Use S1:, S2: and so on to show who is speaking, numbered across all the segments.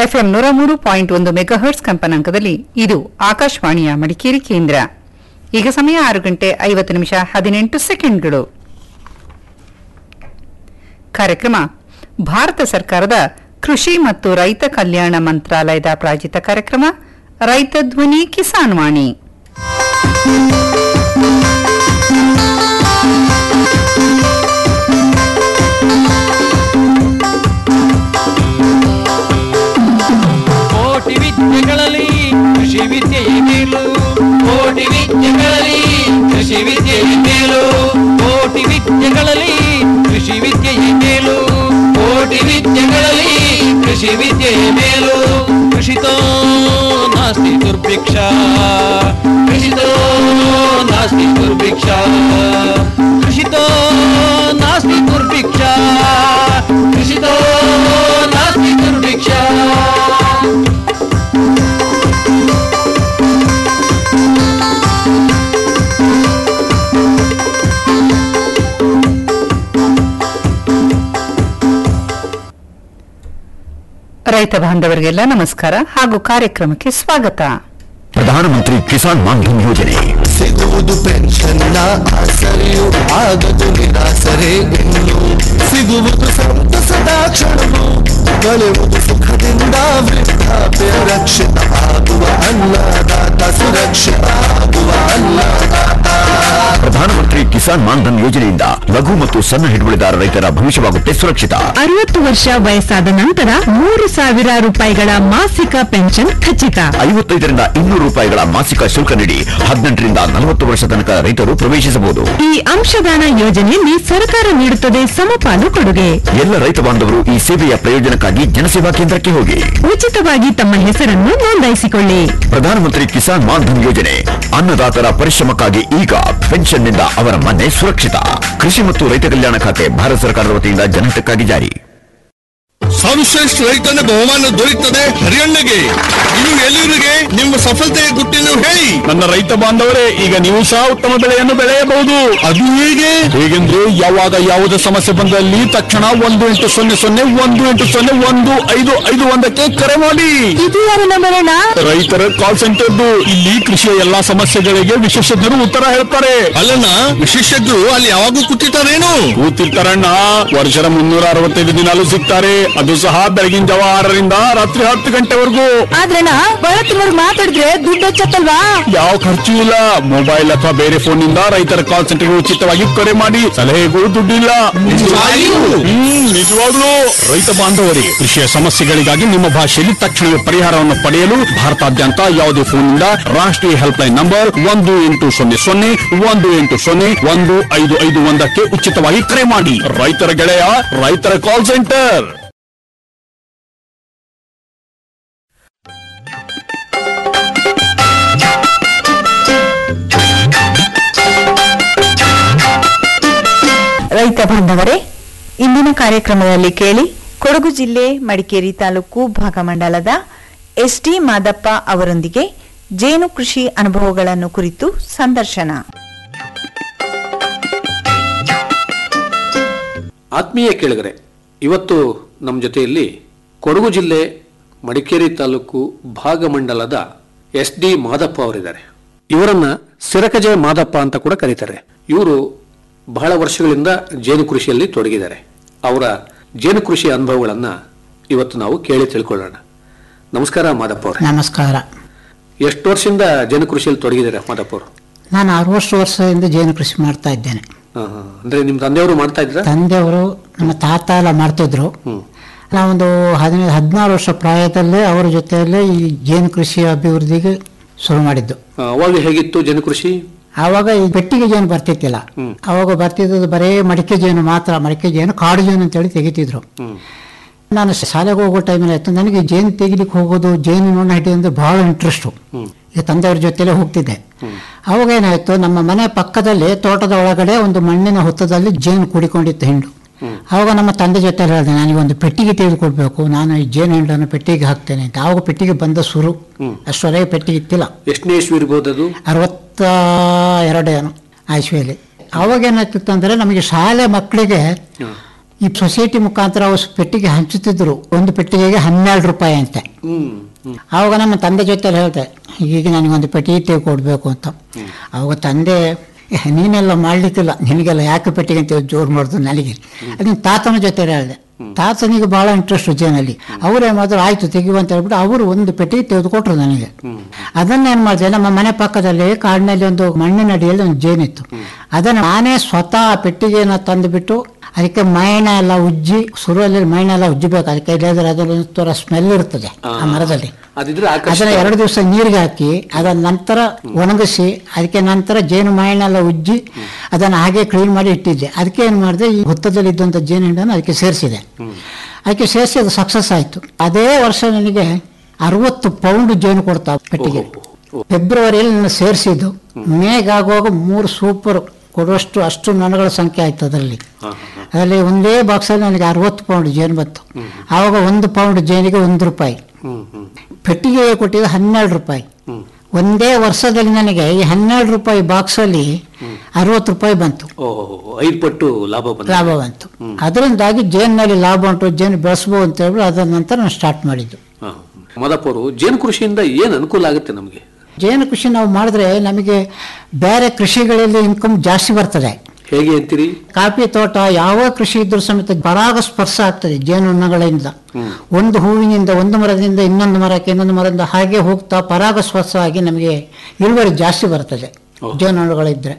S1: FM ನೂರ ಮೂರು point ಒಂದು ಮೆಗಾಹರ್ಟ್ಸ್ ಕಂಪನಾಂಕದಲ್ಲಿ ಇದು ಆಕಾಶವಾಣಿಯ ಮಡಿಕೇರಿ ಕೇಂದ್ರ ಈಗ ಸಮಯ ಆರು ಗಂಟೆ ಐವತ್ತು ನಿಮಿಷ ಹದಿನೆಂಟು ಸೆಕೆಂಡ್ಗಳು ಕಾರ್ಯಕ್ರಮ ಭಾರತ ಸರ್ಕಾರದ ಕೃಷಿ ಮತ್ತು ರೈತ ಕಲ್ಯಾಣ ಮಂತ್ರಾಲಯದ ಪ್ರಾಯೋಜಿತ ಕಾರ್ಯಕ್ರಮ ರೈತ ಧ್ವನಿ ಕಿಸಾನ್ ವಾಣಿ
S2: ಕೋಟಿ ವಿದ್ಯೆಗಳಲ್ಲಿ ಕೃಷಿ ವಿದ್ಯೆಯೇ ಮೇಲು ಕೋಟಿ ವಿದ್ಯೆಗಳಲ್ಲಿ ಕೃಷಿ ವಿದ್ಯೆಯೇ ಮೇಲು ಕೋಟಿ ವಿದ್ಯೆಗಳಲ್ಲಿ ಕೃಷಿ ವಿದ್ಯೆಯೇ ಮೇಲು ಕೋಟಿ ವಿದ್ಯೆಗಳಲ್ಲಿ ಕೃಷಿ ವಿದ್ಯೆಯೇ ಮೇಲು ಕೃಷಿತೋ ನಾಸ್ತಿ ದುರ್ಭಿಕ್ಷ ಕೃಷಿತೋ ನಾಸ್ತಿ ದುರ್ಭಿಕ್ಷ ಕೃಷಿತೋ ನಾಸ್ತಿ ದುರ್ಭಿಕ್ಷ ಕೃಷಿತೋ ನಾಸ್ತಿ ದುರ್ಭಿಕ್ಷ
S1: ರೈತ ಬಾಂಧವರಿಗೆಲ್ಲ ನಮಸ್ಕಾರ ಹಾಗೂ ಕಾರ್ಯಕ್ರಮಕ್ಕೆ ಸ್ವಾಗತ
S3: ಪ್ರಧಾನಮಂತ್ರಿ ಕಿಸಾನ್ ಮಾನ್ಧನ್ ಯೋಜನೆ
S4: ಸಿಗುವುದು ಪೆನ್ಷನ್ನ ಆಸರೆಯು ಆಗದು ನಿರಾಸರೆ ಇನ್ನು ಸಿಗುವುದು ಸಂತಸದ ಕ್ಷಣವು ಕಳೆಯುವುದು ಸುಖದಿಂದ ವೃದ್ಧಾಪ್ಯ ರಕ್ಷಿತ ಆಗುವ ಅನ್ನದಾತ ಸುರಕ್ಷಿತ ಆಗುವ ಅನ್ನದಾತ
S3: ಪ್ರಧಾನಮಂತ್ರಿ ಕಿಸಾನ್ ಮಾನ್ಧನ್ ಯೋಜನೆಯಿಂದ ಲಘು ಮತ್ತು ಸಣ್ಣ ಹಿಡುವಳಿದಾರ ರೈತರ ಭವಿಷ್ಯವಾಗುತ್ತೆ ಸುರಕ್ಷಿತ
S5: ಅರವತ್ತು ವರ್ಷ ವಯಸ್ಸಾದ ನಂತರ ಮೂರು ಸಾವಿರ ರೂಪಾಯಿಗಳ ಮಾಸಿಕ ಪೆನ್ಷನ್ ಖಚಿತ
S3: ಐವತ್ತೈದರಿಂದ ಇನ್ನೂರು ರೂಪಾಯಿಗಳ ಮಾಸಿಕ ಶುಲ್ಕ ನೀಡಿ ಹದಿನೆಂಟರಿಂದ ನಲವತ್ತು ವರ್ಷ ತನಕ ರೈತರು ಪ್ರವೇಶಿಸಬಹುದು
S5: ಈ ಅಂಶದಾನ ಯೋಜನೆಯಲ್ಲಿ ಸರ್ಕಾರ ನೀಡುತ್ತದೆ ಸಮಪಾಲು ಕೊಡುಗೆ
S3: ಎಲ್ಲ ರೈತ ಬಾಂಧವರು ಈ ಸೇವೆಯ ಪ್ರಯೋಜನಕ್ಕಾಗಿ ಜನಸೇವಾ ಕೇಂದ್ರಕ್ಕೆ ಹೋಗಿ
S5: ಉಚಿತವಾಗಿ ತಮ್ಮ ಹೆಸರನ್ನು ನೋಂದಾಯಿಸಿಕೊಳ್ಳಿ
S3: ಪ್ರಧಾನಮಂತ್ರಿ ಕಿಸಾನ್ ಮಾನ್ಧನ್ ಯೋಜನೆ ಅನ್ನದಾತರ ಪರಿಶ್ರಮಕ್ಕಾಗಿ ಈಗ ಪೆನ್ಷನ್ನಿಂದ ಅವರ ಮನೆ ಸುರಕ್ಷಿತ ಕೃಷಿ ಮತ್ತು ರೈತ ಕಲ್ಯಾಣ ಖಾತೆ ಭಾರತ ಸರ್ಕಾರದ ವತಿಯಿಂದ ಜನಹಿತಕ್ಕಾಗಿ ಜಾರಿ
S6: ಸರ್ವಶ್ರೇಷ್ಠ ರೈತನ ಬಹುಮಾನ ದೊರೆಯುತ್ತದೆ ಹರಿಯಣ್ಣಗೆ ಇನ್ನು ಎಲ್ಲರಿಗೆ ನಿಮ್ಮ ಸಫಲತೆಯ ಗುಟ್ಟಿನ ಹೇಳಿ
S7: ನನ್ನ ರೈತ ಬಾಂಧವರೇ ಈಗ ನೀವು ಸಹ ಉತ್ತಮ ಬೆಳೆಯನ್ನು ಬೆಳೆಯಬಹುದು
S6: ಅದು ಹೇಗೆ
S7: ಹೇಗೆಂದ್ರೆ ಯಾವಾಗ ಯಾವುದೇ ಸಮಸ್ಯೆ ಬಂದಲ್ಲಿ ತಕ್ಷಣ ಒಂದು ಎಂಟು ಸೊನ್ನೆ ಸೊನ್ನೆ ಒಂದು ಎಂಟು ಸೊನ್ನೆ ಒಂದು ಐದು ಐದು ಒಂದಕ್ಕೆ ಕರೆ ಮಾಡಿ
S5: ಇದು ಯಾರು ನಂಬರಣ್ಣ
S7: ರೈತರ ಕಾಲ್ ಸೆಂಟರ್ದು ಇಲ್ಲಿ ಕೃಷಿಯ ಎಲ್ಲಾ ಸಮಸ್ಯೆಗಳಿಗೆ ವಿಶೇಷಜ್ಞರು ಉತ್ತರ ಹೇಳ್ತಾರೆ
S6: ಅಲ್ಲಣ್ಣ ವಿಶೇಷಜ್ಞರು ಅಲ್ಲಿ ಯಾವಾಗೂ ಕೂತಿರ್ತಾರೇನು
S7: ಕೂತಿರ್ತಾರಣ್ಣ ವರ್ಷದ ಮುನ್ನೂರ ಅರವತ್ತೈದು ದಿನಾಲು ಸಿಗ್ತಾರೆ ಅದು ಸಹ ಬೆಳಗಿನ ಜಾವ ಆರರಿಂದ ರಾತ್ರಿ ಹತ್ತು ಗಂಟೆವರೆಗೂ
S5: ಆದ್ರಣ್ಣ ಬಹಳ ತಿಂಗಳು ಮಾತಾಡಿದ್ರೆ ದುಡ್ಡು ಹೆಚ್ಚತ್ತಲ್ವಾ
S7: ಯಾವ ಖರ್ಚು ಇಲ್ಲ ಮೊಬೈಲ್ ಅಥವಾ ಬೇರೆ ಫೋನ್ ನಿಂದ ರೈತರ ಕಾಲ್ ಸೆಂಟರ್ಗೆ ಉಚಿತವಾಗಿ ಕರೆ ಮಾಡಿ ಸಲಹೆಗೂ ದುಡ್ಡಿಲ್ಲ
S6: ನಿಜವಾಗಿಯೂ?
S7: ಹ್ಮ್ ನಿಜವಾಗ್ಲೂ ರೈತ ಬಾಂಧವರಿಗೆ ಕೃಷಿಯ ಸಮಸ್ಯೆಗಳಿಗಾಗಿ ನಿಮ್ಮ ಭಾಷೆಯಲ್ಲಿ ತಕ್ಷಣವೇ ಪರಿಹಾರವನ್ನು ಪಡೆಯಲು ಭಾರತಾದ್ಯಂತ ಯಾವುದೇ ಫೋನ್ ನಿಂದ ರಾಷ್ಟ್ರೀಯ ಹೆಲ್ಪ್ ಲೈನ್ ನಂಬರ್ ಒಂದು ಎಂಟು ಸೊನ್ನೆ ಸೊನ್ನೆ ಒಂದು ಎಂಟು ಸೊನ್ನೆ ಒಂದು ಐದು ಐದು ಒಂದಕ್ಕೆ ಉಚಿತವಾಗಿ ಕರೆ ಮಾಡಿ ರೈತರ ಗೆಳೆಯ ರೈತರ ಕಾಲ್ ಸೆಂಟರ್
S8: ರೈತ ಬಾಂಧವರೇ ಇಂದಿನ ಕಾರ್ಯಕ್ರಮದಲ್ಲಿ ಕೇಳಿ ಕೊಡಗು ಜಿಲ್ಲೆ ಮಡಿಕೇರಿ ತಾಲೂಕು ಭಾಗಮಂಡಲದ ಎಸ್ಟಿ ಮಾದಪ್ಪ ಅವರೊಂದಿಗೆ ಜೇನು ಕೃಷಿ ಅನುಭವಗಳನ್ನು ಕುರಿತು ಸಂದರ್ಶನ
S9: ಆತ್ಮೀಯ ಕೇಳಿಗರೆ ಇವತ್ತು ನಮ್ಮ ಜೊತೆಯಲ್ಲಿ ಕೊಡಗು ಜಿಲ್ಲೆ ಮಡಿಕೇರಿ ತಾಲೂಕು ಭಾಗಮಂಡಲದ ಎಸ್ ಡಿ ಮಾದಪ್ಪ ಅವರಿದ್ದಾರೆ ಇವರನ್ನ ಸಿರಕಜೆ ಮಾದಪ್ಪ ಅಂತ ಕೂಡ ಕರೀತಾರೆ ಇವರು ಬಹಳ ವರ್ಷಗಳಿಂದ ಜೇನು ಕೃಷಿಯಲ್ಲಿ ತೊಡಗಿದ್ದಾರೆ ಅವರ ಜೇನು ಕೃಷಿ ಅನುಭವಗಳನ್ನ ಇವತ್ತು ನಾವು ಕೇಳಿ ತಿಳ್ಕೊಳ್ಳೋಣ ನಮಸ್ಕಾರ ಮಾದಪ್ಪ ಅವರೇ
S10: ನಮಸ್ಕಾರ
S9: ಎಷ್ಟು ವರ್ಷದಿಂದ ಜೇನು ಕೃಷಿಯಲ್ಲಿ ತೊಡಗಿದ್ದಾರೆ ಮಾದಪ್ಪ ಅವರು
S10: ನಾನು ಅರವತ್ತು ವರ್ಷದಿಂದ ಜೇನು ಕೃಷಿ ಮಾಡ್ತಾ ಇದ್ದೇನೆ
S9: ಹಾ, ಹಾ. ಅಂದ್ರೆ ನಿಮ್ಮ ತಂದೆಯವರು ಮಾಡ್ತಾ ಇದ್ರ
S10: ತಂದೆಯವರು ನಮ್ಮ ತಾತ ಎಲ್ಲ ಮಾಡ್ತಿದ್ರು ನಾವೊಂದು ಹದಿನೈದು ಹದಿನಾರು ವರ್ಷ ಪ್ರಾಯದಲ್ಲೇ ಅವರ ಜೊತೆಯಲ್ಲೇ ಈ ಜೇನು ಕೃಷಿ ಅಭಿವೃದ್ಧಿಗೆ ಶುರು ಮಾಡಿದ್ದು
S9: ಅವಾಗ ಹೇಗಿತ್ತು ಜೇನು ಕೃಷಿ
S10: ಆವಾಗ ಈ ಪೆಟ್ಟಿಗೆ ಜೇನು ಬರ್ತಿತ್ತಿಲ್ಲ ಅವಾಗ ಬರ್ತಿದ್ದು ಬರೇ ಮಡಿಕೆ ಜೇನು ಮಾತ್ರ ಮಡಿಕೆ ಜೇನು ಕಾಡು ಜೇನು ಅಂತೇಳಿ ತೆಗಿತಿದ್ರು ನಾನು ಶಾಲೆಗೆ ಹೋಗೋ ಟೈಮಲ್ಲಿ ಆಯ್ತು ನನಗೆ ಜೇನು ತೆಗಿಲಿಕ್ಕೆ ಹೋಗೋದು ಜೇನು ನೋಣ ಹಿಡಿಯೋದು ಬಹಳ ಇಂಟ್ರೆಸ್ಟು ಈಗ ತಂದೆಯವ್ರ ಜೊತೆಲೇ ಹೋಗ್ತಿದ್ದೆ ಅವಾಗ ಏನಾಯ್ತು ನಮ್ಮ ಮನೆ ಪಕ್ಕದಲ್ಲಿ ತೋಟದ ಒಳಗಡೆ ಒಂದು ಮಣ್ಣಿನ ಹೊತ್ತದಲ್ಲಿ ಜೇನು ಕೂಡಿಕೊಂಡಿತ್ತು ಹಿಂಡು ಅವಾಗ ನಮ್ಮ ತಂದೆ ಜೊತೆ ಹೇಳಿದೆ ನನಗೆ ಒಂದು ಪೆಟ್ಟಿಗೆ ತೆಗೆದುಕೊಡ್ಬೇಕು ನಾನು ಈ ಜೇನು ಹಿಂಡನ್ನು ಪೆಟ್ಟಿಗೆ ಹಾಕ್ತೇನೆ ಅಂತ ಆವಾಗ ಪೆಟ್ಟಿಗೆ ಬಂದ ಸುರು ಅಷ್ಟೊಳಗೆ ಪೆಟ್ಟಿಗೆ ಇತ್ತಿಲ್ಲ
S9: ಎಷ್ಟನೇ ಇಸ್ವಿ ಇರ್ಬೋದು ಅದು
S10: ಅರವತ್ತ ಎರಡೇನು ಆಶ್ವೆಯಲ್ಲಿ ಅವಾಗ ಏನಾಗ್ತಿತ್ತು ಅಂದರೆ ನಮಗೆ ಶಾಲೆ ಮಕ್ಕಳಿಗೆ ಈ ಸೊಸೈಟಿ ಮುಖಾಂತರ ಅವು ಪೆಟ್ಟಿಗೆ ಹಂಚುತ್ತಿದ್ರು ಒಂದು ಪೆಟ್ಟಿಗೆಗೆ ಹನ್ನೆರಡು ರೂಪಾಯಿ ಅಂತೆ
S9: ಹ್ಮ್ ಹ್ಮ್
S10: ಆವಾಗ ನಮ್ಮ ತಂದೆ ಜೊತೆ ಹೇಳ್ದೆ ಈಗ ನನಗೊಂದು ಪೆಟ್ಟಿಗೆ ತೆಗೆದುಕೊಡ್ಬೇಕು ಅಂತ ಅವಾಗ ತಂದೆ "ಏ, ನೀನೆಲ್ಲ ಮಾಡ್ಲಿಕ್ಕಿಲ್ಲ ನಿನಗೆಲ್ಲ ಯಾಕೆ ಪೆಟ್ಟಿಗೆ ಅಂತ ಜೋರು ಮಾಡಿದ್ರು ನನಗೆ ಅದನ್ನ ತಾತನ ಜೊತೆ ಹೇಳಿದೆ ತಾತನಿಗೆ ಬಹಳ ಇಂಟ್ರೆಸ್ಟ್ ಜೇನಲ್ಲಿ ಅವರೇ ಮಾತ್ರ ಆಯ್ತು ತೆಗಿಯುವ ಅಂತ ಹೇಳ್ಬಿಟ್ಟು ಅವರು ಒಂದು ಪೆಟ್ಟಿಗೆ ತೆಗೆದುಕೊಟ್ರು ನನಗೆ ಅದನ್ನ ಏನ್ ಮಾಡಿದೆ ನಮ್ಮ ಮನೆ ಪಕ್ಕದಲ್ಲಿ ಕಾಡಿನಲ್ಲಿ ಒಂದು ಮಣ್ಣಿನ ಅಡಿಯಲ್ಲಿ ಒಂದು ಜೇನಿತ್ತು ಅದನ್ನ ನಾನೇ ಸ್ವತಃ ಆ ಪೆಟ್ಟಿಗೆನ ತಂದುಬಿಟ್ಟು ಅದಕ್ಕೆ ಮೈಣ ಎಲ್ಲ ಉಜ್ಜಿ ಸುರುವಲ್ಲಿ ಮೈಣ ಎಲ್ಲ ಉಜ್ಜಬೇಕು ಅದಕ್ಕೆ ಇಲ್ಲದ್ರೆ ಅದರಲ್ಲಿ ತರ ಸ್ಮೆಲ್ ಇರ್ತದೆ ಆ ಮರದಲ್ಲಿ
S9: ಅದಿದ್ರೆ
S10: ಅದನ್ನ
S9: ಆಕರ್ಷಕ
S10: ಎರಡು ದಿವಸ ನೀರಿಗೆ ಹಾಕಿ ಅದನ್ನ ನಂತರ ಒಣಗಿಸಿ ಅದಕ್ಕೆ ನಂತರ ಜೇನು ಮಾಯಿನೆಲ್ಲ ಉಜ್ಜಿ ಅದನ್ನ ಹಾಗೆ ಕ್ಲೀನ್ ಮಾಡಿ ಇಟ್ಟಿದ್ದೆ ಅದಕ್ಕೆ ಏನ್ ಮಾಡಿದೆ ಈ ಹುತ್ತದಲ್ಲಿ ಇದ್ದಂಥ ಜೇನು ಹಿಂಡನ್ನು ಅದಕ್ಕೆ ಸೇರಿಸಿದೆ ಅದಕ್ಕೆ ಸೇರಿಸಿ ಅದು ಸಕ್ಸಸ್ ಆಯ್ತು ಅದೇ ವರ್ಷ ನನಗೆ ಅರವತ್ತು ಪೌಂಡ್ ಜೇನು ಕೊಡ್ತಾ ಪೆಟ್ಟಿಗೆ ಫೆಬ್ರವರಿಯಲ್ಲಿ ನಾನು ಸೇರಿಸಿದ್ದು ಮೇಗಾಗುವಾಗ ಮೂರು ಸೂಪರ್ ಕೊಡುವಷ್ಟು ಅಷ್ಟು ನೊಣಗಳ ಸಂಖ್ಯೆ ಆಯ್ತು ಅದರಲ್ಲಿ ಅದರಲ್ಲಿ ಒಂದೇ ಬಾಕ್ಸಲ್ಲಿ ನನಗೆ ಅರವತ್ತು ಪೌಂಡ್ ಜೇನು ಬಂತು ಆವಾಗ ಒಂದು ಪೌಂಡ್ ಜೇನಿಗೆ ಒಂದು ರೂಪಾಯಿ ಪೆಟ್ಟಿಗೆ ಕೊಟ್ಟಿದ್ದು ಹನ್ನೆರಡು ರೂಪಾಯಿ ಒಂದೇ ವರ್ಷದಲ್ಲಿ ನನಗೆ ಈ ಹನ್ನೆರಡು ರೂಪಾಯಿ ಬಾಕ್ಸಲ್ಲಿ ಅರವತ್ತು ರೂಪಾಯಿ ಬಂತು
S9: ಓಹೋ ಐದು ಪಟ್ಟು ಲಾಭ ಬಂದ
S10: ಲಾಭ ಬಂತು ಅದರಿಂದಾಗಿ ಜೇನಿನಲ್ಲಿ ಲಾಭ ಉಂಟು ಜೇನು ಬೆಳೆಸ್ಬೋದು ಅಂತ ಹೇಳಿ ಅದರ ನಂತರ ನಾನು ಸ್ಟಾರ್ಟ್ ಮಾಡಿದ್ದು
S9: ಮದಪವರು ಜೇನು ಕೃಷಿಯಿಂದ ಏನ್ ಅನುಕೂಲ ಆಗುತ್ತೆ ನಮಗೆ
S10: ಜೇನು ಕೃಷಿ ನಾವು ಮಾಡಿದ್ರೆ ನಮಗೆ ಬೇರೆ ಕೃಷಿಗಳಲ್ಲಿ ಇನ್ಕಮ್ ಜಾಸ್ತಿ ಬರ್ತದೆ
S9: ಹೇಗೆ ಅಂತೀರಿ
S10: ಕಾಫಿ ತೋಟ ಯಾವ ಕೃಷಿ ಇದ್ರೂ ಸಮೇತ ಪರಾಗ ಸ್ಪರ್ಶ ಆಗ್ತದೆ ಜೇನುನೊಣಗಳಿಂದ ಒಂದು ಹೂವಿನಿಂದ ಒಂದು ಮರದಿಂದ ಇನ್ನೊಂದು ಮರಕ್ಕೆ ಇನ್ನೊಂದು ಮರದಿಂದ ಹಾಗೆ ಹೋಗ್ತಾ ಪರಾಗ ಸ್ಪರ್ಶ ಆಗಿ ನಮಗೆ ಇಳುವರಿ ಜಾಸ್ತಿ ಬರ್ತದೆ ಜೇನುನೊಣಗಳಿದ್ರೆ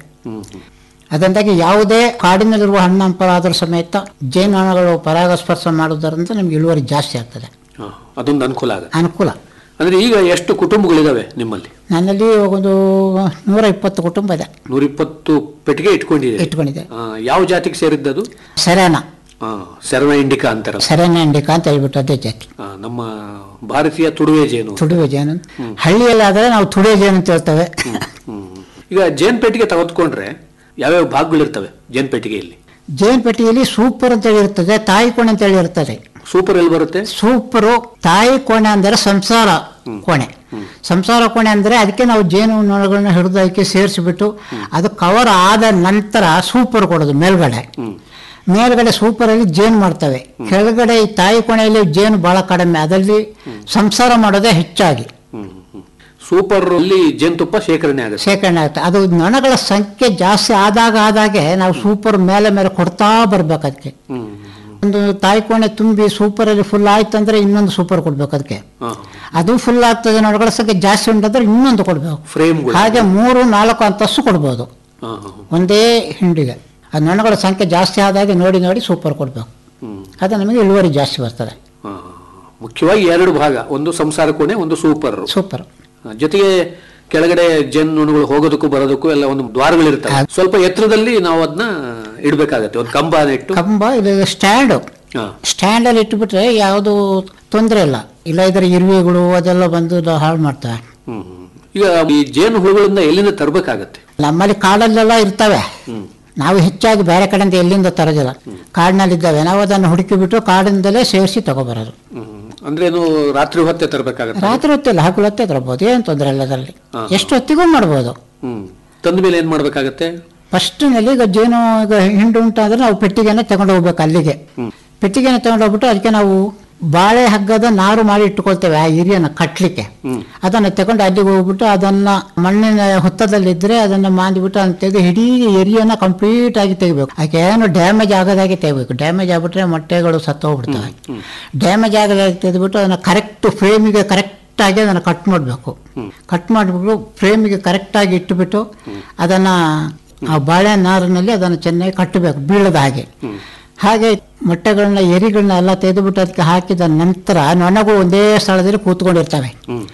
S10: ಅದರಿಂದಾಗಿ ಯಾವುದೇ ಕಾಡಿನಲ್ಲಿರುವ ಹಣ್ಣಂಪಲ ಆದರೂ ಸಮೇತ ಜೇನುನೊಣಗಳು ಪರಾಗಸ್ಪರ್ಶ ಮಾಡುವುದರಿಂದ ನಮಗೆ ಇಳುವರಿ ಜಾಸ್ತಿ ಆಗ್ತದೆ
S9: ಹ, ಅದೊಂದು ಅನುಕೂಲ ಆಗುತ್ತೆ
S10: ಅನುಕೂಲ
S9: ಅಂದ್ರೆ ಈಗ ಎಷ್ಟು ಕುಟುಂಬಗಳಿದಾವೆ ನಿಮ್ಮಲ್ಲಿ
S10: ನನ್ನಲ್ಲಿ ಒಂದು ನೂರ ಇಪ್ಪತ್ತು ಕುಟುಂಬ ಇದೆ
S9: ನೂರಿಪ್ಪತ್ತು ಪೆಟ್ಟಿಗೆ ಇಟ್ಕೊಂಡಿದೆ
S10: ಇಟ್ಕೊಂಡಿದೆ
S9: ಯಾವ ಜಾತಿಗೆ ಸೇರಿದ್ದದು
S10: ಸೆರೆನ
S9: ಆ, ಶರಣ ಇಂಡಿಕಾ ಅಂತಾರ
S10: ಸೆರೆನ ಇಂಡಿಕಾ ಅಂತ ಹೇಳ್ಬಿಟ್ಟು ಅದೇ ಜಾತಿ
S9: ಆ, ನಮ್ಮ ಭಾರತೀಯ ತುಡುವೆ ಜೇನು
S10: ತುಡುವೆ ಜೇನು ಅಂತ. ಹಳ್ಳಿಯಲ್ಲಿ ಆದರೆ ನಾವು ತುಡೆ ಜೇನು ಅಂತ ಹೇಳ್ತೇವೆ
S9: ಈಗ ಜೇನ್ ಪೆಟ್ಟಿಗೆ ತೆಗೆದುಕೊಂಡ್ರೆ ಯಾವ್ಯಾವ ಭಾಗಗಳಿರ್ತವೆ ಜೇನ್ ಪೆಟ್ಟಿಗೆಯಲ್ಲಿ
S10: ಜೇನು ಪೆಟ್ಟಿಗೆಯಲ್ಲಿ ಸೂಪರ್ ಅಂತ ಹೇಳಿ ಇರ್ತದೆ ತಾಯಿ ಕೋಣೆ ಅಂತ ಹೇಳಿ ಇರ್ತದೆ
S9: ಸೂಪರ್ ಎಲ್ಲಿ ಬರುತ್ತೆ
S10: ಸೂಪರು ತಾಯಿ ಕೋಣೆ ಅಂದರೆ ಸಂಸಾರ ಕೋಣೆ ಸಂಸಾರ ಕೋಣೆ ಅಂದರೆ ಅದಕ್ಕೆ ನಾವು ಜೇನು ನೊಣಗಳನ್ನ ಹಿಡಿದು ಅದಕ್ಕೆ ಸೇರಿಸಿಬಿಟ್ಟು ಅದು ಕವರ್ ಆದ ನಂತರ ಸೂಪರ್ ಕೊಡೋದು ಮೇಲ್ಗಡೆ ಮೇಲ್ಗಡೆ ಸೂಪರಲ್ಲಿ ಜೇನು ಮಾಡ್ತವೆ ಕೆಳಗಡೆ ಈ ತಾಯಿ ಕೋಣೆಯಲ್ಲಿ ಜೇನು ಬಹಳ ಕಡಿಮೆ ಅದರಲ್ಲಿ ಸಂಸಾರ ಮಾಡೋದೇ ಹೆಚ್ಚಾಗಿ
S9: ಸೂಪರ್ ಅಲ್ಲಿ ಜೇನುತುಪ್ಪ ಶೇಖರಣೆ ಆಗುತ್ತೆ
S10: ಶೇಖರಣೆ ಆಗುತ್ತೆ ಅದು ನೊಣಗಳ ಸಂಖ್ಯೆ ಜಾಸ್ತಿ ಆದಾಗ ಆದಾಗೆ ನಾವು ಸೂಪರ್ ಮೇಲೆ ಮೇಲೆ ಕೊಡ್ತಾ ಬರ್ಬೇಕು ಅದಕ್ಕೆ ಒಂದು ತಾಯಿ ಕೋಣೆ ತುಂಬಿ ಸೂಪರ್ ಅಲ್ಲಿ ಫುಲ್ ಆಯ್ತು ಅಂದ್ರೆ ಇನ್ನೊಂದು ಸೂಪರ್ ಕೊಡ್ಬೇಕು ಅದಕ್ಕೆ ಅದು ಫುಲ್ ಆಗ್ತದೆ ನೊಣಗಳ ಸಂಖ್ಯೆ ಜಾಸ್ತಿ ಉಂಟಂದ್ರೆ ಇನ್ನೊಂದು ಕೊಡ್ಬೇಕು
S9: ಫ್ರೇಮ್ಗಳು
S10: ಹಾಗೆ ಮೂರು ನಾಲ್ಕು ಅಂತಸ್ತು ಕೊಡ್ಬೋದು ಒಂದೇ ಹಿಂಡಿಗೆ ಆ ನೊಣಗಳ ಸಂಖ್ಯೆ ಜಾಸ್ತಿ ಆದಾಗ ನೋಡಿ ನೋಡಿ ಸೂಪರ್ ಕೊಡ್ಬೇಕು ಅದು ನಮಗೆ ಇಳುವರಿ ಜಾಸ್ತಿ ಬರ್ತದೆ
S9: ಮುಖ್ಯವಾಗಿ ಎರಡು ಭಾಗ ಒಂದು ಸಂಸಾರ ಕೋಣೆ ಒಂದು ಸೂಪರ್
S10: ಸೂಪರ್
S9: ಜೊತೆಗೆ ಕೆಳಗಡೆ ಜೇನುನೊಣಗಳು ಹೋಗೋದಕ್ಕೂ ಬರೋದಕ್ಕೂ ಎಲ್ಲ ಒಂದು ದ್ವಾರಗಳಿರ್ತವೆ ಸ್ವಲ್ಪ ಎತ್ತರದಲ್ಲಿ ನಾವು ಅದನ್ನ ಇಡ್ಬೇಕಾಗತ್ತೆ ಒಂದು ಕಂಬ ಇಟ್ಟು
S10: ಕಂಬ ಇದು ಸ್ಟ್ಯಾಂಡ್
S9: ಹಾ.
S10: ಸ್ಟ್ಯಾಂಡ್ ಅಲ್ಲಿ ಇಟ್ಬಿಟ್ರೆ ಯಾವುದು ತೊಂದರೆ ಇಲ್ಲ ಇಲ್ಲ ಇದ್ರೆ ಇರುವೆಗಳು ಅದೆಲ್ಲ ಬಂದು ದ- ಹಾಳು ಮಾಡ್ತವೆ
S9: ಹ್ಮ್. ಈಗ ಈ ಜೇನು ಹುಳುಗಳಿಂದ ಎಲ್ಲಿಂದ ತರಬೇಕಾಗತ್ತೆ
S10: ನಮ್ಮಲ್ಲಿ ಕಾಡಲ್ಲೆಲ್ಲ ಇರ್ತವೆ ನಾವು ಹೆಚ್ಚಾಗಿ ಬೇರೆ ಕಡೆಯಿಂದ ಎಲ್ಲಿಂದ ತರೋದಿಲ್ಲ ಕಾಡಿನಲ್ಲಿದ್ದಾವೆ ನಾವು ಅದನ್ನು ಹುಡುಕಿಬಿಟ್ಟು ಕಾಡಿಂದಲೇ ಸೇರಿಸಿ ತಗೊಬರೋದು
S9: ಅಂದ್ರೆ ಏನು ರಾತ್ರಿ ಹೊತ್ತೆ ತರಬೇಕಾಗತ್ತೆ
S10: ರಾತ್ರಿ ಹೊತ್ತಿಲ್ಲ ಹಗಲು ಹೊತ್ತೆ ತರಬಹುದು ಏನು ತೊಂದರೆ ಇಲ್ಲ ಅದರಲ್ಲಿ
S9: ಹಾ.
S10: ಎಷ್ಟು ಹೊತ್ತಿಗೂ ಮಾಡ್ಬೋದು
S9: ಹ್ಮ್ ತಂದ ಮೇಲೆ ಏನ್ ಮಾಡ್ಬೇಕಾಗತ್ತೆ
S10: ಫಸ್ಟ್ನಲ್ಲಿ ಈಗ ಜೇನು ಈಗ ಹಿಂಡು ಉಂಟಾದ್ರೆ ನಾವು ಪೆಟ್ಟಿಗೆನ ತಗೊಂಡು ಹೋಗ್ಬೇಕು ಅಲ್ಲಿಗೆ ಪೆಟ್ಟಿಗೆನ ತಗೊಂಡು ಹೋಗ್ಬಿಟ್ಟು ಅದಕ್ಕೆ ನಾವು ಬಾಳೆ ಹಗ್ಗದ ನಾರು ಮಾಡಿ ಇಟ್ಟುಕೊಳ್ತೇವೆ ಆ ಹಿರಿಯನ್ನ ಕಟ್ಲಿಕ್ಕೆ ಅದನ್ನ ತಗೊಂಡು ಅಲ್ಲಿಗೆ ಹೋಗ್ಬಿಟ್ಟು ಅದನ್ನ ಮಣ್ಣಿನ ಹುತ್ತದಲ್ಲಿದ್ರೆ ಅದನ್ನ ಮಾಂದಿಬಿಟ್ಟು ಅದನ್ನ ತೆಗೆದು ಇಡೀ ಎರಿಯನ್ನ ಕಂಪ್ಲೀಟ್ ಆಗಿ ತೆಗಿಬೇಕು ಅದಕ್ಕೆ ಏನು ಡ್ಯಾಮೇಜ್ ಆಗದಾಗೆ ತೆಗಿಬೇಕು ಡ್ಯಾಮೇಜ್ ಆಗ್ಬಿಟ್ರೆ ಮೊಟ್ಟೆಗಳು ಸತ್ತೋಗ್ಬಿಡ್ತವೆ ಡ್ಯಾಮೇಜ್ ಆಗದಾಗೆ ತೆಗೆದ್ಬಿಟ್ಟು ಅದನ್ನ ಕರೆಕ್ಟ್ ಫ್ರೇಮಿಗೆ ಕರೆಕ್ಟ್ ಆಗಿ ಅದನ್ನ ಕಟ್ ಮಾಡಬೇಕು ಕಟ್ ಮಾಡಿಬಿಟ್ಟು ಫ್ರೇಮಿಗೆ ಕರೆಕ್ಟ್ ಆಗಿ ಇಟ್ಟುಬಿಟ್ಟು ಅದನ್ನ ಆ ಬಾಳೆ ನಾರಿನಲ್ಲಿ ಅದನ್ನು ಚೆನ್ನಾಗಿ ಕಟ್ಟಬೇಕು ಬೀಳದ ಹಾಗೆ ಹಾಗೆ ಮೊಟ್ಟೆಗಳನ್ನ ಎರಿಗಳನ್ನ ಎಲ್ಲ ತೆಗೆದುಬಿಟ್ಟು ಅದಕ್ಕೆ ಹಾಕಿದ ನಂತರ ನೊಣಗಳು ಒಂದೇ ಸ್ಥಳದಲ್ಲಿ ಕೂತ್ಕೊಂಡಿರ್ತವೆ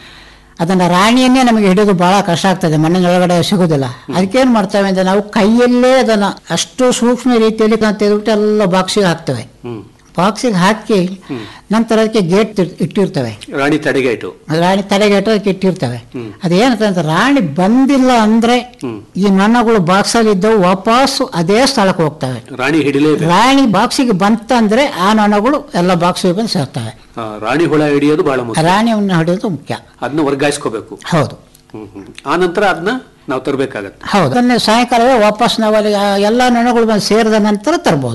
S10: ಅದನ್ನ ರಾಣಿಯನ್ನೇ ನಮಗೆ ಹಿಡಿಯೋದು ಬಹಳ ಕಷ್ಟ ಆಗ್ತದೆ ಮಣ್ಣಿನೊಳಗಡೆ ಸಿಗೋದಿಲ್ಲ ಅದಕ್ಕೇನು ಮಾಡ್ತೇವೆ ಅಂದ್ರೆ ನಾವು ಕೈಯಲ್ಲೇ ಅದನ್ನ ಅಷ್ಟು ಸೂಕ್ಷ್ಮ ರೀತಿಯಲ್ಲಿ ನಾವು ತೆಗೆದುಬಿಟ್ಟು ಎಲ್ಲ ಬಾಕ್ಸಿಗೆ ಹಾಕ್ತೇವೆ ಬಾಕ್ಸಿಗೆ ಹಾಕಿ ನಂತರ ಅದಕ್ಕೆ ಗೇಟ್ ಇಟ್ಟಿರ್ತೇವೆ
S9: ರಾಣಿ ತಡೆಗೇಟು
S10: ರಾಣಿ ತಲೆಗೇಟು ಅದಕ್ಕೆ ಇಟ್ಟಿರ್ತವೆ ಅದೇನಂತ ರಾಣಿ ಬಂದಿಲ್ಲ ಅಂದ್ರೆ ಈ ನೊಣಗಳು ಬಾಕ್ಸಲ್ಲಿ ಇದ್ದವು ವಾಪಸ್ಸು ಅದೇ ಸ್ಥಳಕ್ಕೆ ಹೋಗ್ತವೆ
S9: ರಾಣಿ ಹಿಡಿಲೇಬೇಕು
S10: ರಾಣಿ ಬಾಕ್ಸಿಗೆ ಬಂತಂದ್ರೆ ಆ ನೊಣಗಳು ಎಲ್ಲ ಬಾಕ್ಸಿಗೆ ಬಂದು ಸೇರ್ತವೆ
S9: ಆ, ರಾಣಿ ಹುಳ ಹಿಡಿಯೋದು ಬಹಳ ಮುಖ್ಯ
S10: ರಾಣಿಯನ್ನ ಹಿಡಿಯೋದು ಮುಖ್ಯ
S9: ಅದನ್ನ ವರ್ಗಾಯಿಸ್ಕೋಬೇಕು
S10: ಹೌದು
S9: ಹ್ಮ್ ಹ್ಮ್. ಆ ನಂತರ ಅದನ್ನ ನಾವು ತರಬೇಕಾಗತ್ತೆ
S10: ಹೌದು ಅದನ್ನೇ ಸಾಯಂಕಾಲವೇ ವಾಪಸ್ ನಾವು ಅಲ್ಲಿ ಆ ಎಲ್ಲ ನೊಣಗಳು ಬಂದು ಸೇರಿದ ನಂತರ ತರ್ಬೋದು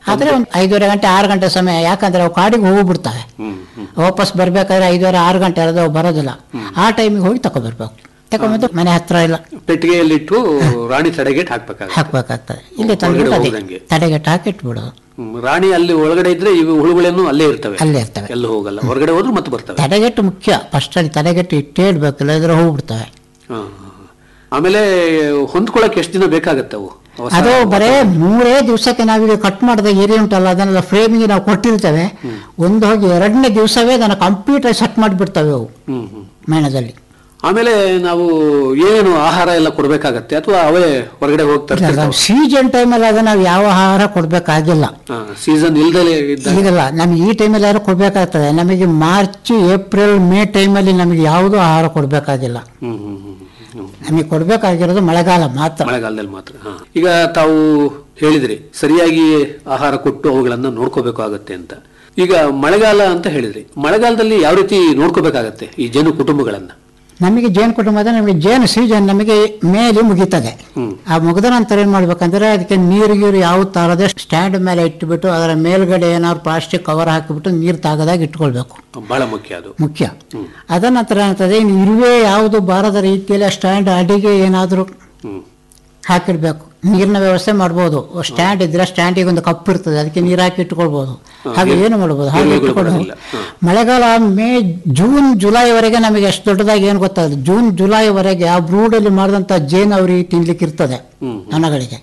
S10: ಆದ್ರೆ ಒಂದು ಐದೂವರೆ ಗಂಟೆ ಆರು ಗಂಟೆ ಸಮಯ ಯಾಕಂದ್ರೆ ಅವು ಕಾಡಿಗೆ ಹೋಗ್ಬಿಡ್ತವೆ ವಾಪಸ್ ಬರ್ಬೇಕಾದ್ರೆ ಐದೂವರೆ ಆರು ಗಂಟೆ ಆದ್ರೆ ಅವು ಬರೋದಿಲ್ಲ ಆ ಟೈಮಿಗೆ ಹೋಗಿ ತಗೊಬರ್ಬೇಕು ತಗೊಂಬಂದು ಮನೆ ಹತ್ರ ಇಲ್ಲ
S9: ಪೆಟ್ಟಿಗೆಯಲ್ಲಿಟ್ಟು ರಾಣಿ ತಡೆಗೇಟ್ ಹಾಕ್ಬೇಕಾಗ
S10: ಹಾಕ್ಬೇಕಾಗ್ತದೆ ಇಲ್ಲಿ
S9: ಹೊರಗಡೆ
S10: ತಂದ್ಬಿಟ್ಟು ಅದೇ
S9: ಹೋಗದಂಗೆ.
S10: ತಡೆಗಟ್ಟು ಹಾಕಿಟ್ಬಿಡೋದು
S9: ರಾಣಿ ಅಲ್ಲಿ ಒಳಗಡೆ ಇದ್ರೆ ಇವು ಹುಳುಗಳೇನು ಅಲ್ಲೇ ಇರ್ತವೆ
S10: ಅಲ್ಲೇ ಇರ್ತವೆ
S9: ಎಲ್ಲೂ ಹೋಗಲ್ಲ ಹೊರಗಡೆ ಹೋದ್ರು ಮತ್ತೆ ಬರ್ತವೆ
S10: ತಡೆಗಟ್ಟು ಮುಖ್ಯ ಫಸ್ಟ್ ಅಲ್ಲಿ ತಡೆಗಟ್ಟು ಇಟ್ಟೇ ಇಡ್ಬೇಕು ಇಲ್ಲದ್ರೆ ಹೋಗ್ಬಿಡ್ತವೆ
S9: ಹಾ, ಹಾ, ಹಾ. ಆಮೇಲೆ ಹೊಂದ್ಕೊಳಕ್ ಎಷ್ಟು ದಿನ ಬೇಕಾಗತ್ತೆ ಅವು ಹೊಸ-
S10: ಅದು ಬರೇ ಮೂರೇ ದಿವಸಕ್ಕೆ ನಾವೀಗ ಕಟ್ ಮಾಡಿದ ಏರಿ ಉಂಟಲ್ಲ ಅದನ್ನೆಲ್ಲ ಫ್ರೇಮಿಗೆ ನಾವು ಕೊಟ್ಟಿರ್ತೇವೆ ಒಂದು ಹೋಗಿ ಎರಡನೇ ದಿವಸವೇ ಅದನ್ನು ಕಂಪ್ಲೀಟ್ ಆಗಿ ಸೆಟ್ ಮಾಡಿಬಿಡ್ತವೆ ಅವು
S9: ಹ್ಮ್ ಹ್ಮ್
S10: ಮೇಣದಲ್ಲಿ
S9: ಆಮೇಲೆ ನಾವು ಏನು ಆಹಾರ ಎಲ್ಲ ಕೊಡ್ಬೇಕಾಗತ್ತೆ ಅಥವಾ ಅವೇ ಹೊರಗಡೆ ಹೋಗ್ತಾ
S10: ಸೀಸನ್ ಟೈಮಲ್ಲಿ ಅದನ್ನ ನಾವು ಯಾವ ಆಹಾರ ಕೊಡಬೇಕಾಗಿಲ್ಲ
S9: ಸೀಸನ್ ಇಲ್ದಲೇ ಇದ್ದಾಗ
S10: ಈಗಲ್ಲ ನಮ್ಗೆ ಈ ಟೈಮಲ್ಲಿ ಯಾರು ಕೊಡಬೇಕಾಗ್ತದೆ ನಮಗೆ ಮಾರ್ಚ್ ಏಪ್ರಿಲ್ ಮೇ ಟೈಮಲ್ಲಿ ನಮಗೆ ಯಾವುದೂ ಆಹಾರ ಕೊಡಬೇಕಾಗಿಲ್ಲ
S9: ಹ್ಮ್ ಹ್ಮ್ ಹ್ಮ್ ಹ್ಮ್.
S10: ನಮಗೆ ಕೊಡಬೇಕಾಗಿರೋದು ಮಳೆಗಾಲ ಮಾತ್ರ
S9: ಮಳೆಗಾಲದಲ್ಲಿ ಮಾತ್ರ ಹಾ. ಈಗ ತಾವು ಹೇಳಿದ್ರಿ ಸರಿಯಾಗಿ ಆಹಾರ ಕೊಟ್ಟು ಅವುಗಳನ್ನ ನೋಡ್ಕೋಬೇಕಾಗತ್ತೆ ಅಂತ ಈಗ ಮಳೆಗಾಲ ಅಂತ ಹೇಳಿದ್ರಿ ಮಳೆಗಾಲದಲ್ಲಿ ಯಾವ ರೀತಿ ನೋಡ್ಕೋಬೇಕಾಗತ್ತೆ ಈ ಜೇನು ಕುಟುಂಬಗಳನ್ನ
S10: ನಮಗೆ ಜೇನು ಕುಟುಂಬದ ನಮಗೆ ಜೇನು ಸೀಸನ್ ನಮಗೆ ಮೇಲೆ ಮುಗೀತದೆ ಆ ಮುಗಿದ ನಂತರ ಏನ್ ಮಾಡ್ಬೇಕಂದ್ರೆ ಅದಕ್ಕೆ ನೀರು ಗೀರು ಯಾವ ತರದೆ ಸ್ಟ್ಯಾಂಡ್ ಮೇಲೆ ಇಟ್ಬಿಟ್ಟು ಅದರ ಮೇಲ್ಗಡೆ ಏನಾದ್ರು ಪ್ಲಾಸ್ಟಿಕ್ ಕವರ್ ಹಾಕಿಬಿಟ್ಟು ನೀರು ತಾಗದಾಗ ಇಟ್ಕೊಳ್ಬೇಕು
S9: ಬಹಳ ಮುಖ್ಯ ಅದು
S10: ಮುಖ್ಯ ಅದ ನಂತರ ಏನಾಗ್ತದೆ ಇನ್ನು ಇರುವೆ ಯಾವುದು ಬಾರದ ರೀತಿಯಲ್ಲಿ ಸ್ಟ್ಯಾಂಡ್ ಅಡಿಗೆ ಏನಾದರೂ
S9: ಹ್ಮ್
S10: ಹಾಕಿಡ್ಬೇಕು ನೀರಿನ ವ್ಯವಸ್ಥೆ ಮಾಡ್ಬೋದು ಸ್ಟ್ಯಾಂಡ್ ಇದ್ರೆ ಸ್ಟ್ಯಾಂಡಿಗೆ ಒಂದು ಕಪ್ ಇರ್ತದೆ ಅದಕ್ಕೆ ನೀರು ಹಾಕಿ ಇಟ್ಕೊಳ್ಬೋದು ಹಾಗೆ ಏನು ಮಾಡ್ಬೋದು ಹಾಗೆ
S9: ಇರುವೆಗಳು
S10: ಇಟ್ಕೊಳ್ಬೋದು
S9: ಬರೋದಿಲ್ಲ. ಹ.
S10: ಮಳೆಗಾಲ ಮೇ ಜೂನ್ ಜುಲೈವರೆಗೆ ನಮಗೆ ಎಷ್ಟು ದೊಡ್ಡದಾಗಿ ಏನು ಗೊತ್ತಾಗುತ್ತೆ ಜೂನ್ ಜುಲೈವರೆಗೆ ಆ ಬ್ರೂಡಲ್ಲಿ ಮಾಡಿದಂಥ ಜೇನು ಅವರಿಗೆ ತಿನ್ಲಿಕ್ಕೆ ಇರ್ತದೆ ದನಗಳಿಗೆ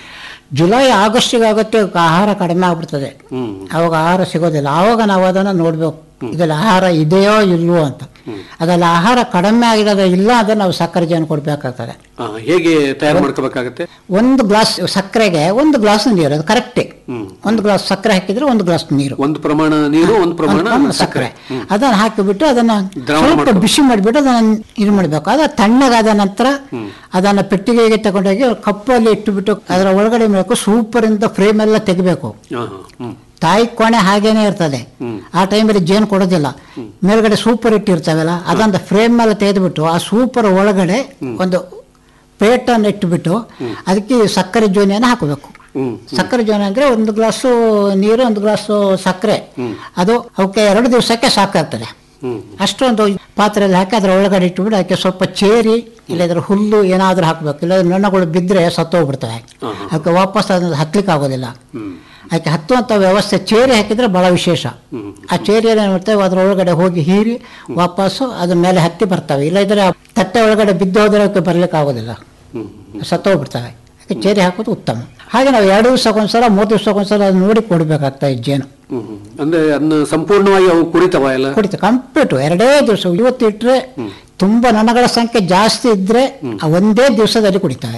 S10: ಜುಲೈ ಆಗಸ್ಟಿಗೆ ಆಗುತ್ತೆ ಆಹಾರ ಕಡಿಮೆ ಆಗ್ಬಿಡ್ತದೆ ಅವಾಗ ಆಹಾರ ಸಿಗೋದಿಲ್ಲ ಆವಾಗ ನಾವು ಅದನ್ನು ನೋಡ್ಬೇಕು ಇದರಲ್ಲಿ ಆಹಾರ ಇದೆಯೋ ಇಲ್ವೋ ಅಂತ ಅದರಲ್ಲಿ ಆಹಾರ ಕಡಿಮೆ ಆಗಿರೋದು ಇಲ್ಲ ಅಂದ್ರೆ ನಾವು ಸಕ್ಕರೆ ಜೇನು ಕೊಡ್ಬೇಕಾಗ್ತದೆ
S9: ಆ, ಹೇಗೆ ತಯಾರು ಮಾಡ್ಕೋಬೇಕಾಗತ್ತೆ
S10: ಒಂದು ಗ್ಲಾಸ್ ಸಕ್ಕರೆಗೆ ಒಂದು ಗ್ಲಾಸ್ ನೀರು ಅದು ಕರೆಕ್ಟೇ ಒಂದು ಗ್ಲಾಸ್ ಸಕ್ಕರೆ ಹಾಕಿದ್ರೆ ಒಂದು ಗ್ಲಾಸ್ ನೀರು
S9: ಒಂದು ಪ್ರಮಾಣ ನೀರು ಒಂದು ಪ್ರಮಾಣ
S10: ಒಂದು
S9: ಸಕ್ಕರೆ
S10: ಸಕ್ಕರೆ ಅದನ್ನ ಹಾಕಿಬಿಟ್ಟು ಅದನ್ನ
S9: ದ್ರಾವಣ
S10: ಸ್ವಲ್ಪ
S9: ಮಾಡ್ಕೊ-
S10: ಬಿಸಿ ಮಾಡಿಬಿಟ್ಟು ಅದನ್ನ ಇದು ಮಾಡಬೇಕು ಅದು ತಣ್ಣಗಾದ ನಂತರ ಅದನ್ನ ಪೆಟ್ಟಿಗೆಗೆ ತಗೊಂಡೋಗಿ ಕಪ್ಪಲ್ಲಿ ಇಟ್ಟುಬಿಟ್ಟು ಅದರ ಒಳಗಡೆ ಮಾಡಬೇಕು ಸೂಪರ್ ಇಂದ ಫ್ರೇಮ್ ಎಲ್ಲ ತೆಗಿಬೇಕು
S9: ಹಾ, ಹಾ, ಹ್ಮ್.
S10: ತಾಯಿ ಕೋಣೆ ಹಾಗೇನೆ ಇರ್ತದೆ ಆ ಟೈಮಲ್ಲಿ ಜೇನು ಕೊಡೋದಿಲ್ಲ ಮೇಲ್ಗಡೆ ಸೂಪರ್ ಇಟ್ಟಿರ್ತಾವಲ್ಲ ಅದನ್ನ ಫ್ರೇಮ್ ಮೇಲೆ ತೆಗೆದುಬಿಟ್ಟು ಆ ಸೂಪರ್ ಒಳಗಡೆ ಒಂದು ಪೇಟನ್ನು ಇಟ್ಟುಬಿಟ್ಟು ಅದಕ್ಕೆ ಸಕ್ಕರೆ ಜೋನಿಯನ್ನು ಹಾಕಬೇಕು
S9: ಹ್ಮ್.
S10: ಸಕ್ಕರೆ ಜೋನಿ ಅಂದ್ರೆ ಒಂದು ಗ್ಲಾಸು ನೀರು ಒಂದು ಗ್ಲಾಸು ಸಕ್ಕರೆ ಅದು ಅವಕ್ಕೆ ಎರಡು ದಿವಸಕ್ಕೆ ಸಾಕಾಗ್ತದೆ
S9: ಹ್ಮ್.
S10: ಅಷ್ಟೊಂದು ಪಾತ್ರೆಯಲ್ಲಿ ಹಾಕಿ ಅದರ ಒಳಗಡೆ ಇಟ್ಟುಬಿಟ್ಟು ಅದಕ್ಕೆ ಸ್ವಲ್ಪ ಚೇರಿ ಇಲ್ಲದ್ರ ಹುಲ್ಲು ಏನಾದರೂ ಹಾಕಬೇಕು ಇಲ್ಲದ್ರೆ ನೊಣಗಳು ಬಿದ್ದರೆ ಸತ್ತೋಗ್ಬಿಡ್ತವೆ ಅದಕ್ಕೆ ವಾಪಸ್ ಅದನ್ನ ಹತ್ಲಿಕ್ಕೆ ಆಗೋದಿಲ್ಲ ಅದಕ್ಕೆ ಹತ್ತುವಂಥ ವ್ಯವಸ್ಥೆ ಚೇರಿ ಹಾಕಿದ್ರೆ ಬಹಳ ವಿಶೇಷ ಆ ಚೇರಿಯಲ್ಲಿ ಏನು ಮಾಡ್ತೇವೆ ಅದರ ಒಳಗಡೆ ಹೋಗಿ ಹೀರಿ ವಾಪಸ್ಸು ಅದ್ರ ಮೇಲೆ ಹತ್ತಿ ಬರ್ತವೆ ಇಲ್ಲದ್ರೆ ಆ ತಟ್ಟೆ ಒಳಗಡೆ ಬಿದ್ದು ಹೋದ್ರೆ ಅವಕ್ಕೆ ಬರ್ಲಿಕ್ಕೆ ಆಗೋದಿಲ್ಲ ಸತ್ತೋಗ್ಬಿಡ್ತವೆ ಅದಕ್ಕೆ ಚೇರಿ ಹಾಕೋದು ಉತ್ತಮ ಹಾಗೆ ನಾವು ಎರಡು ದಿವಸಕ್ಕೊಂದ್ಸಲ ಮೂರು ದಿವಸಕ್ಕೊಂದ್ಸಲ ಅದು ನೋಡಿ ಕೊಡಬೇಕಾಗ್ತದೆ ಜೇನು
S9: ಹ್ಮ್, ಹ್ಮ್. ಅಂದ್ರೆ ಅದನ್ನ ಸಂಪೂರ್ಣವಾಗಿ ಅವು ಕುಡಿತವ ಎಲ್ಲ
S10: ಕುಡಿತ ಕಂಪ್ಲೀಟ್ ಎರಡೇ ದಿವಸ ಇವತ್ತು ಇಟ್ಟರೆ ತುಂಬಾ ನೊಣಗಳ ಸಂಖ್ಯೆ ಜಾಸ್ತಿ ಇದ್ರೆ ಆ ಒಂದೇ ದಿವಸದಲ್ಲಿ ಕುಡಿತವೆ